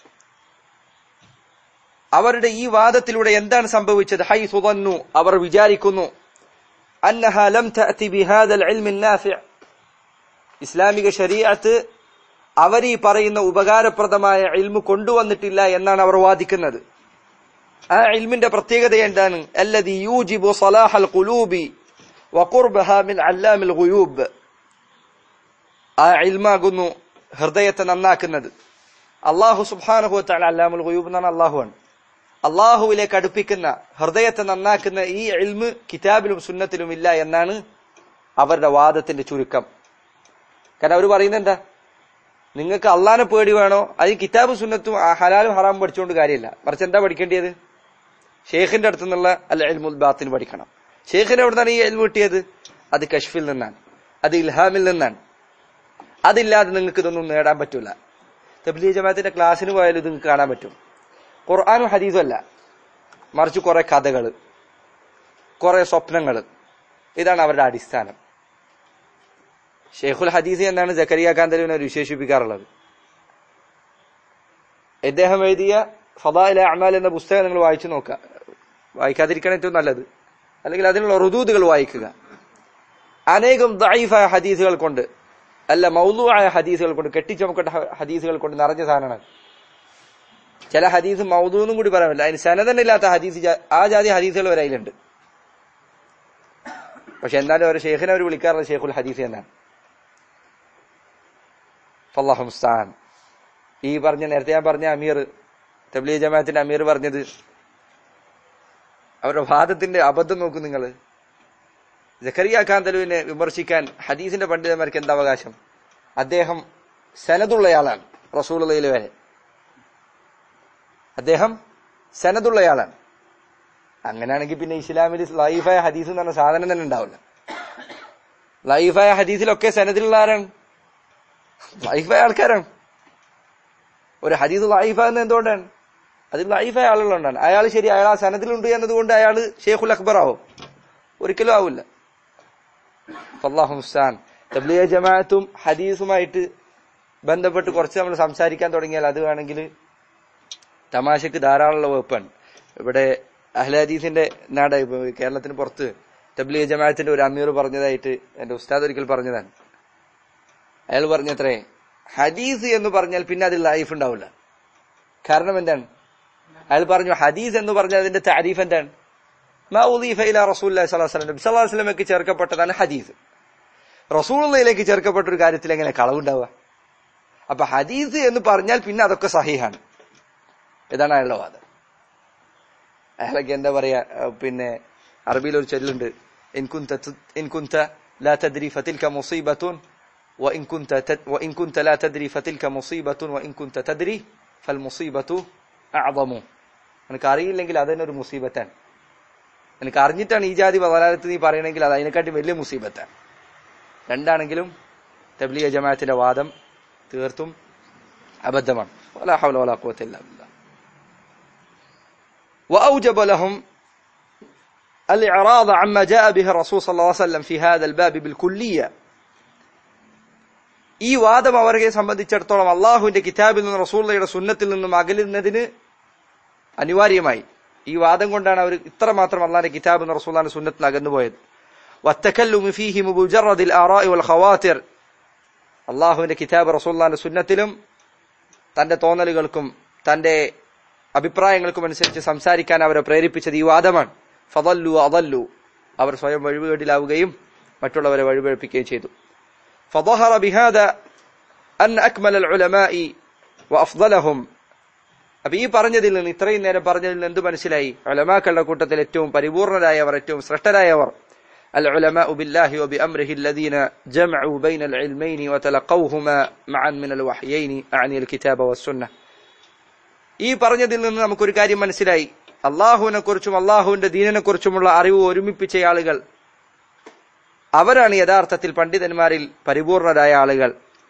അവരുടെ ഈ വാദത്തിലൂടെ എന്താണ് സംഭവിച്ചത് ഹൈ സുതന്നു അവർ വിചാരിക്കുന്നു അന്നഹ ലം തഅതി ബിഹാദൽ ഇൽമി നാഫിഅ ഇസ്ലാമിക ശരീഅത്ത് അവർ ഈ പറയുന്ന ഉപകാരപ്രദമായ ഇൽമു കൊണ്ടുവന്നിട്ടില്ല എന്നാണ് അവർ വാദിക്കുന്നത് ആ ഇൽമിന്റെ പ്രത്യേകത എന്താണ് അല്ലദി യൂജിബു സലാഹൽ ഖുലൂബി വഖുർബഹ മിൻ അല്ലാമിൽ ഗുയൂബ് ആ ഇൽമാകുന്നു ഹൃദയത്തെ നന്നാക്കുന്നത് അള്ളാഹു സുബ്ഹാനഹു വതആല അല്ലാമുൽ ഗുയൂബ് എന്നാണ് അള്ളാഹുവാണ് അള്ളാഹുവിലേക്ക് അടുപ്പിക്കുന്ന ഹൃദയത്തെ നന്നാക്കുന്ന ഈ ഇൽമ് കിതാബിലും സുന്നത്തിലും ഇല്ല എന്നാണ് അവരുടെ വാദത്തിന്റെ ചുരുക്കം കാരണം അവർ പറയുന്നത് എന്താ നിങ്ങൾക്ക് അള്ളാനെ പേടി വേണോ അത് കിതാബും സുന്നത്തും ആ ഹലാലും ഹറാമും പഠിച്ചുകൊണ്ട് കാര്യമില്ല മറിച്ച് എന്താ പഠിക്കേണ്ടത് ഷെയ്ഖിന്റെ അടുത്ത് നിന്നുള്ള അല്ല എൽമുൽ ബാത്തിന് പഠിക്കണം ഷെയ്ഖിന് എവിടുന്നാണ് ഈ എൽമു കിട്ടിയത് അത് കഷ്ഫിൽ നിന്നാണ് അത് ഇൽഹാമിൽ നിന്നാണ് അതില്ലാതെ നിങ്ങൾക്ക് ഇതൊന്നും നേടാൻ പറ്റൂല തബ്ലീഗ് ജമാഅത്തിന്റെ ക്ലാസ്സിന് പോയാലും ഇത് നിങ്ങൾക്ക് കാണാൻ പറ്റും ഖുർആാനും ഹദീസും അല്ല മറിച്ച് കുറെ കഥകൾ കുറെ സ്വപ്നങ്ങൾ ഇതാണ് അവരുടെ അടിസ്ഥാനം ഷെയ്ഖുൽ ഹദീസ് എന്നാണ് ജക്കരിയ കാന്തലുവിനെ വിശേഷിപ്പിക്കാറുള്ളത് ഇദ്ദേഹം എഴുതിയ ഫദായിലെ അമാൽ എന്ന പുസ്തകം നിങ്ങൾ വായിച്ചു നോക്കുക വായിക്കാതിരിക്കണം ഏറ്റവും നല്ലത് അല്ലെങ്കിൽ അതിനുള്ള റുദൂദുകൾ വായിക്കുക അനേകം ദൈഫായ ഹദീസുകൾ കൊണ്ട് അല്ല മൗലുവായ ഹദീസുകൾ കൊണ്ട് കെട്ടിച്ചമക്കട്ട ഹ- ഹദീസുകൾ കൊണ്ട് നിറഞ്ഞ സാധനമാണ് ചില ഹദീസ് മൗദൂന്നും കൂടി പറയാൻ പറ്റില്ല അതിന് സനതന്നെ ഇല്ലാത്ത ഹദീസ് ജാ- ആ ജാതി ഹദീസുകൾ വരെ അതിലുണ്ട് പക്ഷെ എന്നാലും അവർ ഷെയ്ഖിനെ അവർ വിളിക്കാറുള്ളത് ഷെയ്ഖുൽ ഹദീസ് എന്നാണ് ഫല്ലാഹു മുസ്താൻ ഈ പറഞ്ഞ നേരത്തെ ഞാൻ പറഞ്ഞ അമീർ തബ്ലീഗ് ജമാഅത്തിന്റെ അമീർ പറഞ്ഞത് അവരുടെ വാദത്തിന്റെ അബദ്ധം നോക്കും നിങ്ങൾ ജക്കരിയ കാന്തലുവിനെ വിമർശിക്കാൻ ഹദീസിന്റെ പണ്ഡിതന്മാർക്ക് എന്താ അവകാശം അദ്ദേഹം സനതുള്ളയാളാണ് റസൂലുള്ളയിൽ വരെ അദ്ദേഹം സനതുള്ളയാളാണ് അങ്ങനെയാണെങ്കിൽ പിന്നെ ഇസ്ലാമിൽ ലൈഫായ ഹദീസ് എന്ന് പറഞ്ഞ സാധനം തന്നെ ഉണ്ടാവില്ല ലൈഫായ ഹദീസിലൊക്കെ സനദിലുള്ള ആരാണ് ലൈഫായ ആൾക്കാരാണ് ഒരു ഹദീസ് ലൈഫ എന്ന് എന്തുകൊണ്ടാണ് അതിൽ ലൈഫായ ആളുകളുണ്ടാണ് അയാൾ ശരി അയാൾ ആ സനദിലുണ്ട് എന്നതുകൊണ്ട് അയാൾ ഷെയ്ഖുൽ അക്ബർ ആവും ഒരിക്കലും ആവില്ല അള്ളാഹു മുസ്താൻ തബ്ലീഗ ജമാഅത്തും ഹദീസുമായിട്ട് ബന്ധപ്പെട്ട് കുറച്ച് നമ്മൾ സംസാരിക്കാൻ തുടങ്ങിയാൽ അത് വേണമെങ്കിൽ തമാശക്ക് ധാരാളമുള്ള വകുപ്പാണ് ഇവിടെ അഹ്ല ഹദീസിന്റെ നാട് ഇപ്പൊ കേരളത്തിന് പുറത്ത് തബ്ലീഗ് ജമാഅത്തിന്റെ ഒരു അമീർ പറഞ്ഞതായിട്ട് എന്റെ ഉസ്താദ് ഒരിക്കൽ പറഞ്ഞതാണ് അയാൾ പറഞ്ഞത്രേ ഹദീസ് എന്ന് പറഞ്ഞാൽ പിന്നെ അതിൽ ലൈഫ് ഉണ്ടാവില്ല കാരണം എന്താണ് അയാൾ പറഞ്ഞു ഹദീസ് എന്ന് പറഞ്ഞാൽ അതിന്റെ താരീഫ് എന്താണ് മാ ഉദീഫ ഇലാ റസൂലുള്ളാഹി സ്വല്ലല്ലാഹു അലൈഹി വസല്ലം നബി സല്ലല്ലാഹു അലൈഹി വസല്ലമയ്ക്ക് ചേർക്കപ്പെട്ടതാണ് ഹദീസ് റസൂലുള്ളയിലേക്ക് ചേർക്കപ്പെട്ട ഒരു കാര്യത്തിൽ എങ്ങനെ കളവുണ്ടാവുക അപ്പൊ ഹദീസ് എന്ന് പറഞ്ഞാൽ പിന്നെ അതൊക്കെ സഹിഹാണ് ഇതാണ് അയാളുടെ വാദം അയാളൊക്കെ എന്താ പറയാ അഹ് പിന്നെ അറബിയിൽ ഒരു ചൊല്ലുണ്ട് ഇൻ കുന്ത ത- ഇൻ കുന്ത ലാ തദ്രി ഫതിൽക മുസീബത്തുൻ وإن كنت تد وإن كنت لا تدري فتلك مصيبة وإن كنت تدري فالمصيبة أعظم നിനക്ക് അറിയില്ലെങ്കിൽ അതന്നെ ഒരു മുസീബത്താണ് നിനക്ക് അറിഞ്ഞിട്ടാണ് ഈ ജാതി വലാലത്ത് നീ പറയണമെങ്കിൽ അത് അതിനെക്കാട്ടി വലിയ മുസീബത്താണ് രണ്ടാണെങ്കിലും തബ്ലീഗ ജമാഅത്തിന്റെ വാദം തീർത്തും അബദ്ധമാണ് വലാ ഹൗല വലാ ഖുവത ഇല്ലാ ബില്ലാഹ് وأوجب لهم الإعراض عما جاء به الرسول صلى الله عليه وسلم في هذا الباب بالكلية ഈ വാദം അവരെ സംബന്ധിച്ചിടത്തോളം അള്ളാഹുവിന്റെ കിതാബിൽ നിന്നും റസൂള്ളയുടെ സുന്നത്തിൽ നിന്നും അകലുന്നതിന് അനിവാര്യമായി ഈ വാദം കൊണ്ടാണ് അവർ ഇത്രമാത്രം അള്ളാഹിന്റെ കിതാബ് എന്ന റസൂള്ളാന്റെ സുന്നത്തിൽ അകന്നുപോയത് والتكلم فيه بمجرد الآراء والخواطر അള്ളാഹുവിന്റെ കിതാബ് റസൂള്ളാന്റെ സുന്നത്തിലും തന്റെ തോന്നലുകൾക്കും തന്റെ അഭിപ്രായങ്ങൾക്കും അനുസരിച്ച് സംസാരിക്കാൻ അവരെ പ്രേരിപ്പിച്ചത് ഈ വാദമാണ് ഫതല്ലു അതല്ലു അവർ സ്വയം വഴിവേടിലാവുകയും മറ്റുള്ളവരെ വഴിപഴിപ്പിക്കുകയും ചെയ്തു فظهر بهذا أن أكمل العلماء وأفضلهم അപ്പൊ ഈ പറഞ്ഞതിൽ നിന്ന് ഇത്രയും നേരം പറഞ്ഞതിൽ നിന്ന് എന്ത് മനസ്സിലായി ഉലമാക്കളുടെ കൂട്ടത്തിൽ ഏറ്റവും പരിപൂർണരായവർ ഏറ്റവും ശ്രേഷ്ഠരായവർ العلماء بالله وبأمره الذين جمعوا بين العلمين وتلقوهما معا من الوحيين أعني الكتاب والسنة ഈ പറഞ്ഞതിൽ നിന്ന് നമുക്കൊരു കാര്യം മനസ്സിലായി അള്ളാഹുവിനെ കുറിച്ചും അള്ളാഹുവിന്റെ ദീനിനെ കുറിച്ചുമുള്ള അറിവ് ഒരുമിപ്പിച്ച ആളുകൾ അവരാണ് യഥാർത്ഥത്തിൽ പണ്ഡിതന്മാരിൽ പരിപൂർണരായ ആളുകൾ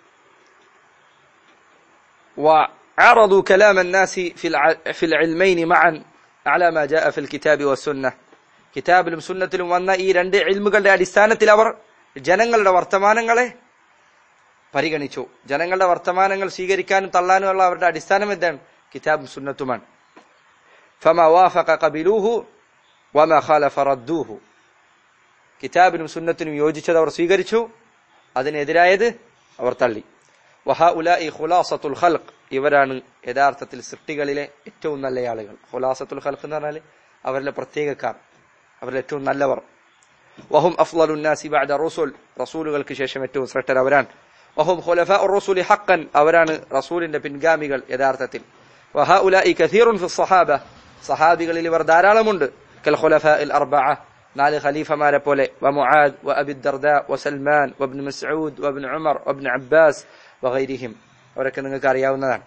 وعرضوا كلام الناس في في العلمين معا على ما جاء في الكتاب والسنة കിതാബിലും സുന്നത്തിലും വന്ന ഈ രണ്ട് ഇൽമുകളുടെ അടിസ്ഥാനത്തിൽ അവർ ജനങ്ങളുടെ വർത്തമാനങ്ങളെ പരിഗണിച്ചു ജനങ്ങളുടെ വർത്തമാനങ്ങൾ സ്വീകരിക്കാനും തള്ളാനുമുള്ള അവരുടെ അടിസ്ഥാനം എന്താണ് കിതാബും സുന്നത്തുമാണ് فما وافق قبلوه وما خالف ردوه കിതാബിനും സുന്നത്തിനും യോജിച്ചത് അവർ സ്വീകരിച്ചു അതിനെതിരായത് അവർ തള്ളി വഹാഉലാഇ ഖുലാസത്തുൽ ഖൽഖ് ഇവരാണ് യഥാർത്ഥത്തിൽ സൃഷ്ടികളിലെ ഏറ്റവും നല്ല ആളുകൾ ഖുലാസത്തുൽ ഖൽഖ് എന്ന് പറഞ്ഞാൽ അവരിലെ പ്രത്യേകക്കാർ അവരിൽ ഏറ്റവും നല്ലവർ വഹും അഫ്ളലു നാസി ബഅദ റസൂൽ റസൂലുകൾക്ക് ശേഷം ഏറ്റവും ശ്രേഷ്ഠർ അവരാണ് വഹും ഖുലഫാഉ റസൂലി ഹഖൻ അവരാണ് റസൂലിന്റെ പിൻഗാമികൾ യഥാർത്ഥത്തിൽ വഹാഉലാഇ കസീറുൻ ഫി സ്വഹാബ സഹാബികളിൽ ഇവർ ധാരാളമുണ്ട് കൽ ഖുലഫാഇൽ അർബഅ നാല് ഖലീഫമാരെ പോലെ വമുആദ് വഅബി ദർദ വസൽമാൻ വബ്ൻ മസ്ഊദ് വബ്ൻ ഉമർ വബ്ൻ അബ്ബാസ് വഗൈരിഹിം അവരൊക്കെ നിങ്ങൾക്ക് അറിയാവുന്നതാണ്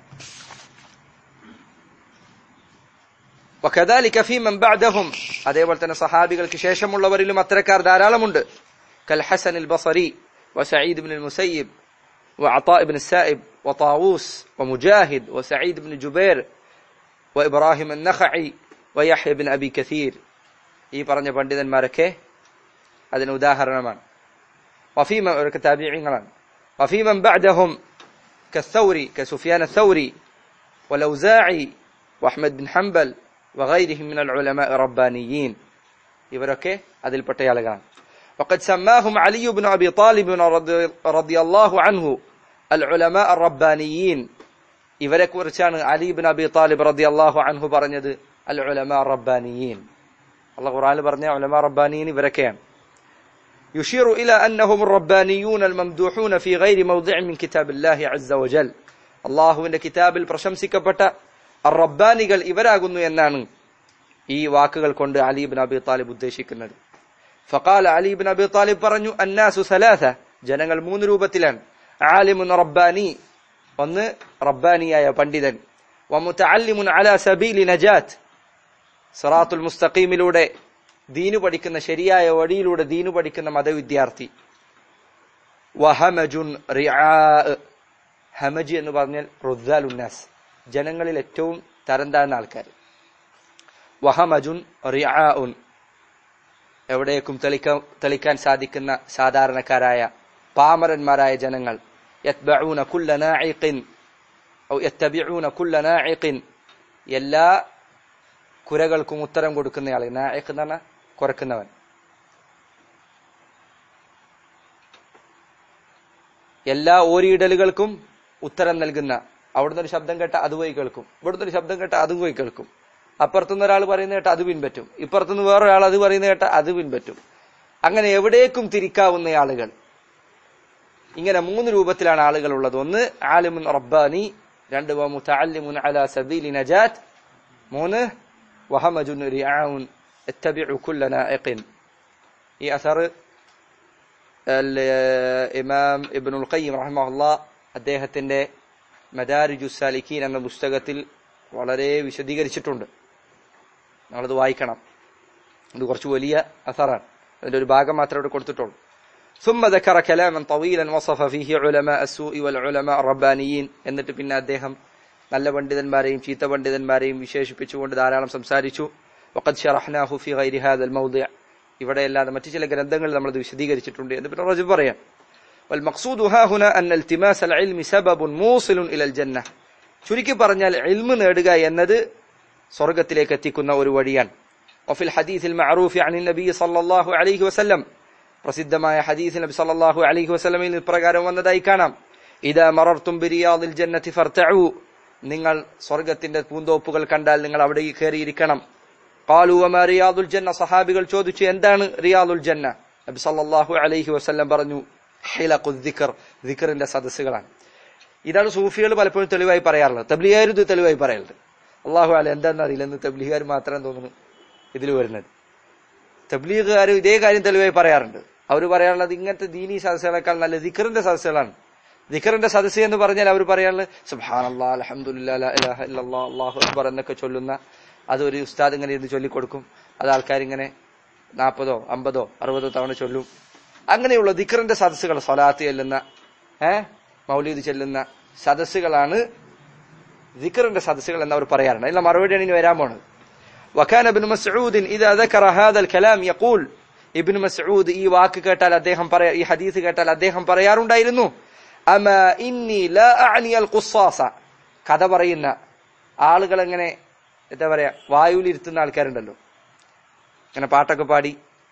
وكذلك في من بعدهم അതേപോലെ തന്നെ സഹാബികൾക്ക് ശേഷമുള്ളവരിലും അത്തരക്കാർ ധാരാളമുണ്ട് كالحسن البصري وسعيد بن المسيب وعطاء بن السائب وطاووس ومجاهد وسعيد بن جبير وإبراهيم النخعي ويحيى بن أبي كثير ഈ പറഞ്ഞ പണ്ഡിതന്മാരൊക്കെ അതിന് ഉദാഹരണമാണ് വഫീമ അവരൊക്കെ താബിയങ്ങളാണ് വഫീമൻ ബഅദഹും كالثوري كسفيان الثوري والأوزاعي وأحمد بن حنبل وغيرهم من العلماء الربانيين ഇവരൊക്കെ അതിൽപ്പെട്ട ആളുകളാണ് وقد سماهم علي بن أبي طالب رضي, رضي الله عنه العلماء الربانيين ഇവരെ കുറിച്ചാണ് അലി ബിൻ അബി താലിബ് റതി അള്ളാഹു അൻഹു പറഞ്ഞത് അൽ ഉലമ റബ്ബാനിയീൻ അള്ളാഹു ഖുർആനിൽ പറഞ്ഞ ഉലമ റബ്ബാനിയീൻ ഇവരൊക്കെയാണ് يشير إلى أنهم الربانيون الممدوحون في غير موضع من كتاب الله عز وجل അള്ളാഹുവിന്റെ കിതാബിൽ പ്രശംസിക്കപ്പെട്ട റബ്ബാനികൾ ഇവരാകുന്നു എന്നാണ് ഈ വാക്കുകൾ കൊണ്ട് അലീബിൻ അബി താലിബ് ഉദ്ദേശിക്കുന്നത് ഫഖാൽ അലീബിൻ അബി താലിബ് പറഞ്ഞു അന്നാസു സലാസ ജനങ്ങൾ മൂന്ന് രൂപത്തിലാണ് ആലിമുൻ റബ്ബാനി ഒന്ന് റബ്ബാനിയായ പണ്ഡിതൻ വമുതഅല്ലിമുൻ അലാ സബീലി നജാത്ത് സിറാത്തുൽ മുസ്തഖീമിലൂടെ ദീനു പഠിക്കുന്ന ശരിയായ വഴിയിലൂടെ ദീനു പഠിക്കുന്ന മതവിദ്യാർത്ഥി വഹമജുൻ റിആ ഹമജ് എന്ന് പറഞ്ഞാൽ റുദ്ദാൽ ഉന്നാസ് ജനങ്ങളിൽ ഏറ്റവും തരം താഴ്ന്ന ആൾക്കാർ വഹമജുൻ റിആഉൻ എവിടേക്കും തെളിക്കാൻ തെളിക്കാൻ സാധിക്കുന്ന സാധാരണക്കാരായ പാമരന്മാരായ ജനങ്ങൾ യത്ബഊന കുല്ല നാഇഖിൻ ഔ യത്തബിഊന കുല്ല നാഇഖിൻ എല്ലാ കുരകൾക്കും ഉത്തരം കൊടുക്കുന്നയാൾ നായിഖ് എന്ന് പറഞ്ഞാൽ കുറക്കുന്നവൻ എല്ലാ ഓരിയിടലുകൾക്കും ഉത്തരം നൽകുന്ന അവിടുന്ന് ഒരു ശബ്ദം കേട്ട അത് പോയി കേൾക്കും ഇവിടുന്ന് ഒരു ശബ്ദം കേട്ട അതും പോയി കേൾക്കും അപ്പുറത്തുനിന്ന് ഒരാൾ പറയുന്ന കേട്ട അത് പിൻപറ്റും ഇപ്പുറത്തുനിന്ന് വേറൊരാൾ അത് പറയുന്ന കേട്ട അത് പിൻപറ്റും അങ്ങനെ എവിടേക്കും തിരിക്കാവുന്ന ആളുകൾ ഇങ്ങനെ മൂന്ന് രൂപത്തിലാണ് ആളുകൾ ഉള്ളത് ഒന്ന് ആലിമുൻ റബ്ബാനി രണ്ട് മുതഅല്ലിമുൻ അലാ സബീലി നജാത്ത് മൂന്ന് വഹമജുൻ റിആഉൻ ഇത്തബിഉ കുല്ല നാഇഖിൻ ഈ അസർ ഇമാം ഇബ്നുൽ ഖയ്യിം റഹിമഹുല്ലാ അദ്ദേഹത്തിന്റെ മദാരിജു സാലിക്കീൻ എന്ന പുസ്തകത്തിൽ വളരെ വിശദീകരിച്ചിട്ടുണ്ട് നമ്മളത് വായിക്കണം ഇത് കുറച്ച് വലിയ അസറാണ് അതിന്റെ ഒരു ഭാഗം മാത്രമേ ഇവിടെ കൊടുത്തിട്ടുള്ളൂ ثم ذكر كلاما طويلا وصف فيه علماء السوء والعلماء الربانيين എന്നിട്ട് പിന്നെ അദ്ദേഹം നല്ല പണ്ഡിതന്മാരെയും ചീത്ത പണ്ഡിതന്മാരെയും വിശേഷിപ്പിച്ചുകൊണ്ട് ധാരാളം സംസാരിച്ചു وقد شرحناه في غير هذا الموضع ഇവിടെ അല്ലാതെ മറ്റു ചില ഗ്രന്ഥങ്ങളിൽ നമ്മൾ ഇത് വിശദീകരിച്ചിട്ടുണ്ട് എന്ന് പിന്നെ റജബ് പറയാം والمقصود ها هنا أن التماس العلم سبب موصل إلى الجنة ചുരുക്കി പറഞ്ഞാൽ ഇൽമ് നേടുക എന്നത് സ്വർഗത്തിലേക്ക് എത്തിക്കുന്ന ഒരു വഴിയാണ് وفي الحديث المعروف عن النبي صلى الله عليه وسلم പ്രസിദ്ധമായ ഹദീസ് നബി സല്ലല്ലാഹു അലൈഹി വസല്ലമയിൽ ഇപ്രകാരം വന്നതായി കാണാം ഇദാ മറർത്തും ബിരിയാദിൽ ജന്നത്തി ഫർതഉ നിങ്ങൾ സ്വർഗത്തിന്റെ പൂന്തോപ്പുകൾ കണ്ടാൽ നിങ്ങൾ അവിടെ കയറിയിരിക്കണം ഖാലു വമാ റിയാദുൽ ജന്ന സഹാബികൾ ചോദിച്ചു എന്താണ് റിയാദുൽ ജന്ന നബി സല്ലല്ലാഹു അലൈഹി വസല്ലം പറഞ്ഞു ഹിലഖുൽ ദിക്ർ ദിക്റിന്റെ സദസ്സുകളാണ് ഇതാണ് സൂഫികൾ പലപ്പോഴും തെളിവായി പറയാറുള്ളത് തബ്ലീഗാർ ഇത് തെളിവായി പറയാറുള്ളത് അള്ളാഹു അല എന്താണെന്ന് അറിയില്ല എന്ന് തബ്ലീഗാർ മാത്രം തോന്നുന്നു ഇതിൽ വരുന്നത് തബ്ലീഗുകാർ ഇതേ കാര്യം തെളിവായി പറയാറുണ്ട് അവർ പറയാനുള്ളത് ഇങ്ങനത്തെ ദീനി സദസ്സുകളെക്കാൾ നല്ല ദിക്കറിന്റെ സദസ്സുകളാണ് ദിക്കറിന്റെ സദസ്സ് എന്ന് പറഞ്ഞാൽ അവർ പറയാനുള്ളത് സുബാനല്ലാ അലഹമുല്ലാ അള്ളാഹു അക്ബർ എന്നൊക്കെ ചൊല്ലുന്ന അത് ഒരു ഉസ്താദ് ഇങ്ങനെ ഇരുന്ന് ചൊല്ലിക്കൊടുക്കും അത് ആൾക്കാർ ഇങ്ങനെ നാൽപ്പതോ അമ്പതോ അറുപതോ തവണ ചൊല്ലും അങ്ങനെയുള്ള ദിക്കറിന്റെ സദസ്സുകൾ സ്വലാത്ത് ചെല്ലുന്ന ഏഹ് മൗലീദ് ചെല്ലുന്ന സദസ്സുകളാണ് ദിക്കറിന്റെ സദസ്സുകൾ എന്ന് അവർ പറയാറുണ്ട് അതിനുള്ള മറുപടിയാണ് ഇനി വരാൻ പോണത് وكان ابن مسعود إذا ذكر هذا الكلام يقول ഇബ്നു മസ്ഊദ് ഈ വാക്ക് കേട്ടാൽ അദ്ദേഹം പറയാ ഈ ഹദീസ് കേട്ടാൽ അദ്ദേഹം പറയാറുണ്ടായിരുന്നു അമ ഇന്നി ലാ അഅനി അൽ ഖുസ്സാസ കഥ പറയുന്ന ആളുകൾ എങ്ങനെ എന്താ പറയാ വായുവിലിരുത്തുന്ന ആൾക്കാരുണ്ടല്ലോ ഇങ്ങനെ പാട്ടൊക്കെ പാടി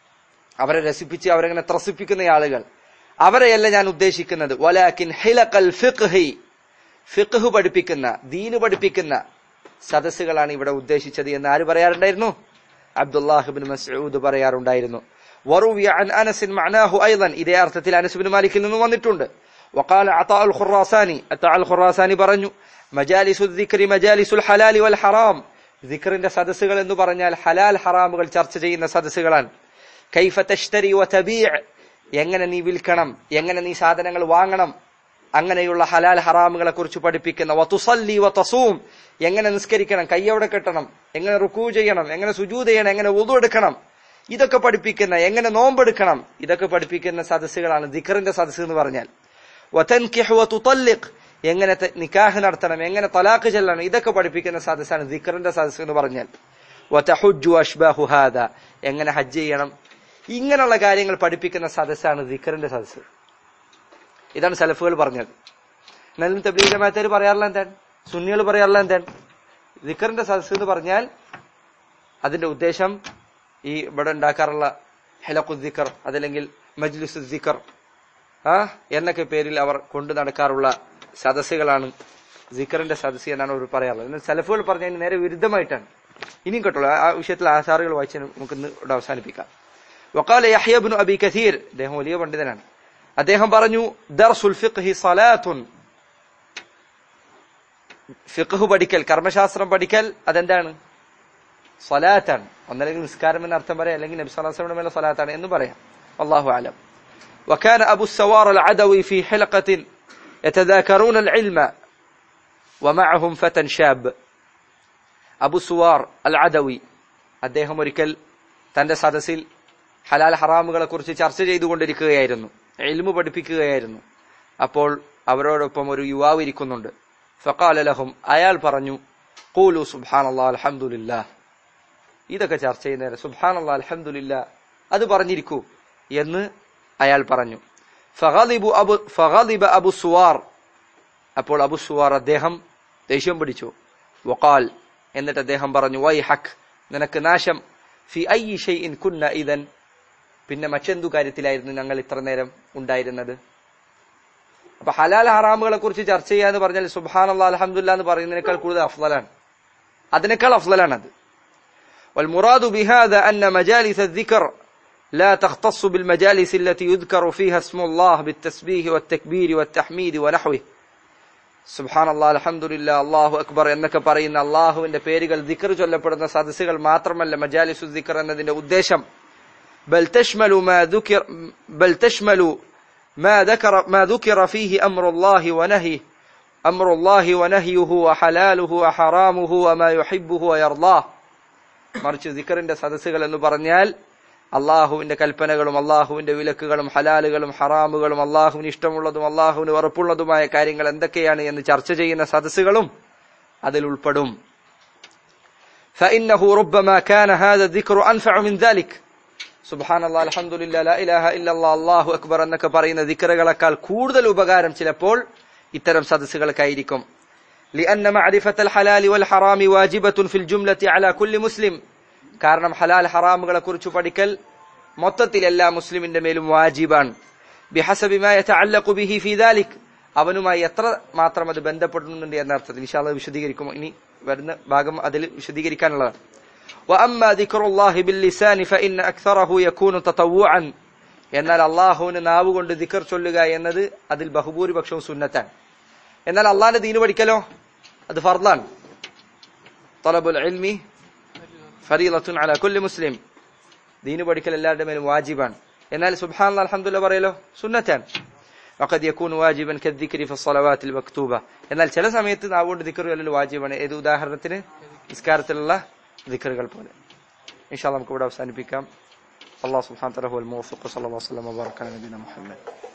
അവരെ രസിപ്പിച്ച് അവരെങ്ങനെ ത്രസിപ്പിക്കുന്ന ആളുകൾ അവരെയല്ല ഞാൻ ഉദ്ദേശിക്കുന്നത് വലാക്കിൻ ഹിലഖൽ ഫിഖ്ഹി ഫിഖ്ഹ് പഠിപ്പിക്കുന്ന ദീന് പഠിപ്പിക്കുന്ന സദസ്സുകളാണ് ഇവിടെ ഉദ്ദേശിച്ചത് എന്ന് ആര് പറയാറുണ്ടായിരുന്നു അബ്ദുല്ലാഹിബിൻ മസ്ഊദ് പറയാറുണ്ടായിരുന്നു വറുവിയ അൻ അനസിൻ മഅനാഹു ഐളൻ ഇതേ അർത്ഥത്തിൽ അനസ് ബിൻ മാലിക്കിൽ നിന്ന് വന്നിട്ടുണ്ട് وقال عطاء الخراساني عطاء الخراساني പറഞ്ഞു മജാലിസു الذكر مجالس الحلال والحرام ദിക്റിന്റെ സദസ്സുകൾ എന്ന് പറഞ്ഞാൽ ഹലാൽ ഹറാമുകൾ ചർച്ച ചെയ്യുന്ന സദസ്സുകളാണ് കൈഫ തഷ്തരി വതബീഅ എങ്ങനെ നീ വിൽക്കണം എങ്ങനെ നീ സാധനങ്ങൾ വാങ്ങണം അങ്ങനെയുള്ള ഹലാൽ ഹറാമുകളെ കുറിച്ച് പഠിപ്പിക്കുന്ന വതുസല്ലി വതസൂം എങ്ങനെ നിസ്കരിക്കണം കൈയവിടെ കെട്ടണം എങ്ങനെ റുക്കൂ ചെയ്യണം എങ്ങനെ സുജൂദ് ചെയ്യണം എങ്ങനെ ഉതു എടുക്കണം ഇതൊക്കെ പഠിപ്പിക്കുന്ന എങ്ങനെ നോമ്പെടുക്കണം ഇതൊക്കെ പഠിപ്പിക്കുന്ന സദസ്സുകളാണ് ദിഖറിന്റെ സദസ്സ് എന്ന് പറഞ്ഞാൽ വതൻകിഹ് വതുതല്ലിഖ് എങ്ങനെ ത- നിക്കാഹ് നടത്തണം എങ്ങനെ തലാഖ് ചെല്ലണം ഇതൊക്കെ പഠിപ്പിക്കുന്ന സദസ്സാണ് ദിഖറിന്റെ സദസ്സ് എന്ന് പറഞ്ഞാൽ വതഹുജ്ജു അഷ്ബാഹു ഹാദ എങ്ങനെ ഹജ്ജ് ചെയ്യണം ഇങ്ങനെയുള്ള കാര്യങ്ങൾ പഠിപ്പിക്കുന്ന സദസ്സാണ് ദിഖറിന്റെ സദസ്സ് ഇതാണ് സലഫുകൾ പറഞ്ഞത് എന്നാലും തബ്ലീഗ് ജമാഅത്തേർ പറയാറില്ല എന്താണ് സുന്നികൾ പറയാറില്ല എന്താണ് ദിക്കറിന്റെ സദസ് എന്ന് പറഞ്ഞാൽ അതിന്റെ ഉദ്ദേശം ഈ ഇവിടെ ഉണ്ടാക്കാറുള്ള ഹെലഖു ദിക്കർ അതല്ലെങ്കിൽ മജ്ലിസു ദിക്കർ ആ എന്നൊക്കെ പേരിൽ അവർ കൊണ്ടു നടക്കാറുള്ള സദസ്സുകളാണ് ദിക്കറിന്റെ സദസ് എന്നാണ് അവർ പറയാറുള്ളത് എന്നാൽ സലഫുകൾ പറഞ്ഞതിന് നേരെ വിരുദ്ധമായിട്ടാണ് ഇനിയും കേട്ടോളൂ ആ- ആ വിഷയത്തിൽ ആധാറുകൾ വായിച്ച് നമുക്ക് ഇന്ന് ഇവിടെ അവസാനിപ്പിക്കാം വക്കാല യഹ്യബ്നു അബി കഥീർ അദ്ദേഹം വലിയ പണ്ഡിതനാണ് അദ്ദേഹം പറഞ്ഞു ദർസുൽ ഫിഖ്ഹി സലാത്തുൻ ഫിഖ്ഹ് പഠിക്കൽ കർമ്മശാസ്ത്രം പഠിക്കൽ അതെന്താണ് സ്വലാത്താണ് ഒന്നല്ലെങ്കിൽ നിസ്കാരം എന്ന അർത്ഥം പറയാം അല്ലെങ്കിൽ നബി സ്വല്ലല്ലാഹു അലൈഹി വസല്ലം മേലെ സ്വലാത്താണ് എന്ന് പറയാം അള്ളാഹു ആലം وكان أبو السوار العدوي في حلقة يتذاكرون العلم ومعهم فتى شاب അബു സുവാർ അൽ അദവി അദ്ദേഹം ഒരിക്കൽ തന്റെ സദസ്സിൽ ഹലാൽ ഹറാമുകളെ കുറിച്ച് ചർച്ച ചെയ്തുകൊണ്ടിരിക്കുകയായിരുന്നു എൽമു പഠിപ്പിക്കുകയായിരുന്നു അപ്പോൾ അവരോടൊപ്പം ഒരു യുവാവ് ഇരിക്കുന്നുണ്ട് ഫക്കാല ലഹും അയാൾ പറഞ്ഞു കൂലു സുബ്ഹാൻ അള്ളാഹ് അലഹമുല്ലാ ഇതൊക്കെ ചർച്ച ചെയ്യുന്നേരം സുബ്ഹാൻ അള്ളാഹ് അലഹമുല്ലാ അത് പറഞ്ഞിരിക്കൂ എന്ന് അയാൾ പറഞ്ഞു ഫഗളിബു അബു ഫഗളിബ അബു സുവാർ അപ്പോൾ അബു സുവാർ അദ്ദേഹം ദേഷ്യം പിടിച്ചു വഖാൽ എന്നിട്ട് അദ്ദേഹം പറഞ്ഞു വൈ ഹക്ക് നിനക്ക് നാശം ഫി ഐ ഷൈഇൻ കുന്ന ഇതൻ പിന്നെ മറ്റെന്തു കാര്യത്തിലായിരുന്നു ഞങ്ങൾ ഇത്ര നേരം ഉണ്ടായിരുന്നത് അപ്പൊ ഹലാൽ ഹറാമുകളെ കുറിച്ച് ചർച്ച ചെയ്യാന്ന് പറഞ്ഞാൽ സുബാൻ അള്ളാഹ് അലഹമുല്ല എന്ന് പറയുന്നതിനേക്കാൾ കൂടുതൽ അഫ്ലലാണ് അതിനേക്കാൾ അഫ്ലലാണ് അത് والمراد بهذا أن مجالس الذكر لا تختص بالمجالس التي يذكر فيها اسم الله بالتسبيح والتكبير والتحميد ونحوه സുബാൻ അള്ളാഹ് അലഹമുല്ല അള്ളാഹു അക്ബർ എന്നൊക്കെ പറയുന്ന അള്ളാഹുവിന്റെ പേരുകൾ ദിക്കർ ചൊല്ലപ്പെടുന്ന സദസ്സുകൾ മാത്രമല്ല മജാലിസു ദിക്കർ എന്നതിന്റെ ഉദ്ദേശം ബൽ തഷ്മലു മാ ذكر بل تشمل ما ذكر ما ذكر فيه امر الله ونهيه امر الله ونهيه وحلاله وحرامه وما يحبه ويرضاه മറിച്ച് ദിക്കറിന്റെ സദസ്സുകൾ എന്ന് പറഞ്ഞാൽ അള്ളാഹുവിന്റെ കൽപ്പനകളും അള്ളാഹുവിന്റെ വിലക്കുകളും ഹലാലുകളും ഹറാമുകളും അള്ളാഹുവിന് ഇഷ്ടമുള്ളതും അള്ളാഹുവിന് ഉറപ്പുള്ളതുമായ കാര്യങ്ങൾ എന്തൊക്കെയാണ് എന്ന് ചർച്ച ചെയ്യുന്ന സദസ്സുകളും അതിൽ ഉൾപ്പെടും فإنه ربما كان هذا الذكر أنفع من ذلك സുബാൻ അള്ളാഹ് അലഹമുല്ല ലാ ഇലാഹ ഇല്ലല്ലാ അള്ളാഹു അക്ബർ എന്നൊക്കെ പറയുന്ന ദിക്കറുകളെക്കാൾ കൂടുതൽ ഉപകാരം ചിലപ്പോൾ ഇത്തരം സദസ്സുകൾക്കായിരിക്കും لأن معرفة الحلال والحرام واجبة في الجملة على كل مسلم കാരണം ഹലാൽ ഹറാമുകളെ കുറിച്ച് പഠിക്കൽ മൊത്തത്തിൽ എല്ലാ മുസ്ലിമിന്റെ മേലും വാജിബാണ് ബിഹസബി മാ യതഅല്ലഖു ബിഹി ഫീ ദാലിക് അവനുമായി എത്ര മാത്രം അത് ബന്ധപ്പെടുന്നുണ്ട് എന്ന അർത്ഥത്തിൽ ഇൻഷാല്ലാഹ് വിശദീകരിക്കും ഇനി വരുന്ന ഭാഗം അതിൽ വിശദീകരിക്കാനുള്ളതാണ് وأما ذكر الله باللسان فإن أكثره يكون تطوعا എന്നാൽ അള്ളാഹുവിന് നാവ് കൊണ്ട് ദിക്കർ ചൊല്ലുക എന്നത് അതിൽ ബഹുഭൂരിപക്ഷവും സുന്നത്താണ് എന്നാൽ അള്ളാഹിന്റെ ദീന് പഠിക്കലോ അത് ഫർദാണ് തലബുൽ ഇൽമി ഫരീലത്തുൻ അല കുല്ലി മുസ്ലിം ദീന് പഠിക്കൽ എല്ലാവരുടെ മേലും വാജിബാണ് എന്നാൽ സുബ്ഹാൻ അൽഹംദുലില്ലാ പറയലോ സുന്നത്താണ് وقد يكون واجبا كالذكر في الصلوات المكتوبة എന്നാൽ ചില സമയത്ത് നാവുകൊണ്ട് ദിക്കർ ചൊല്ലൽ വാജിബാണ് ഏത് ഉദാഹരണത്തിന് നിസ്കാരത്തിലുള്ള ദിക്കറുകൾ പോലെ ഇൻഷാ അല്ലാഹ് നമുക്ക് ഇവിടെ അവസാനിപ്പിക്കാം അള്ളാഹു സുബ്ഹാനഹു വ തആല ഹുവൽ മുവഫിഖ് സല്ലല്ലാഹു അലൈഹി വസല്ലം വബറക അല നബിയിന മുഹമ്മദ്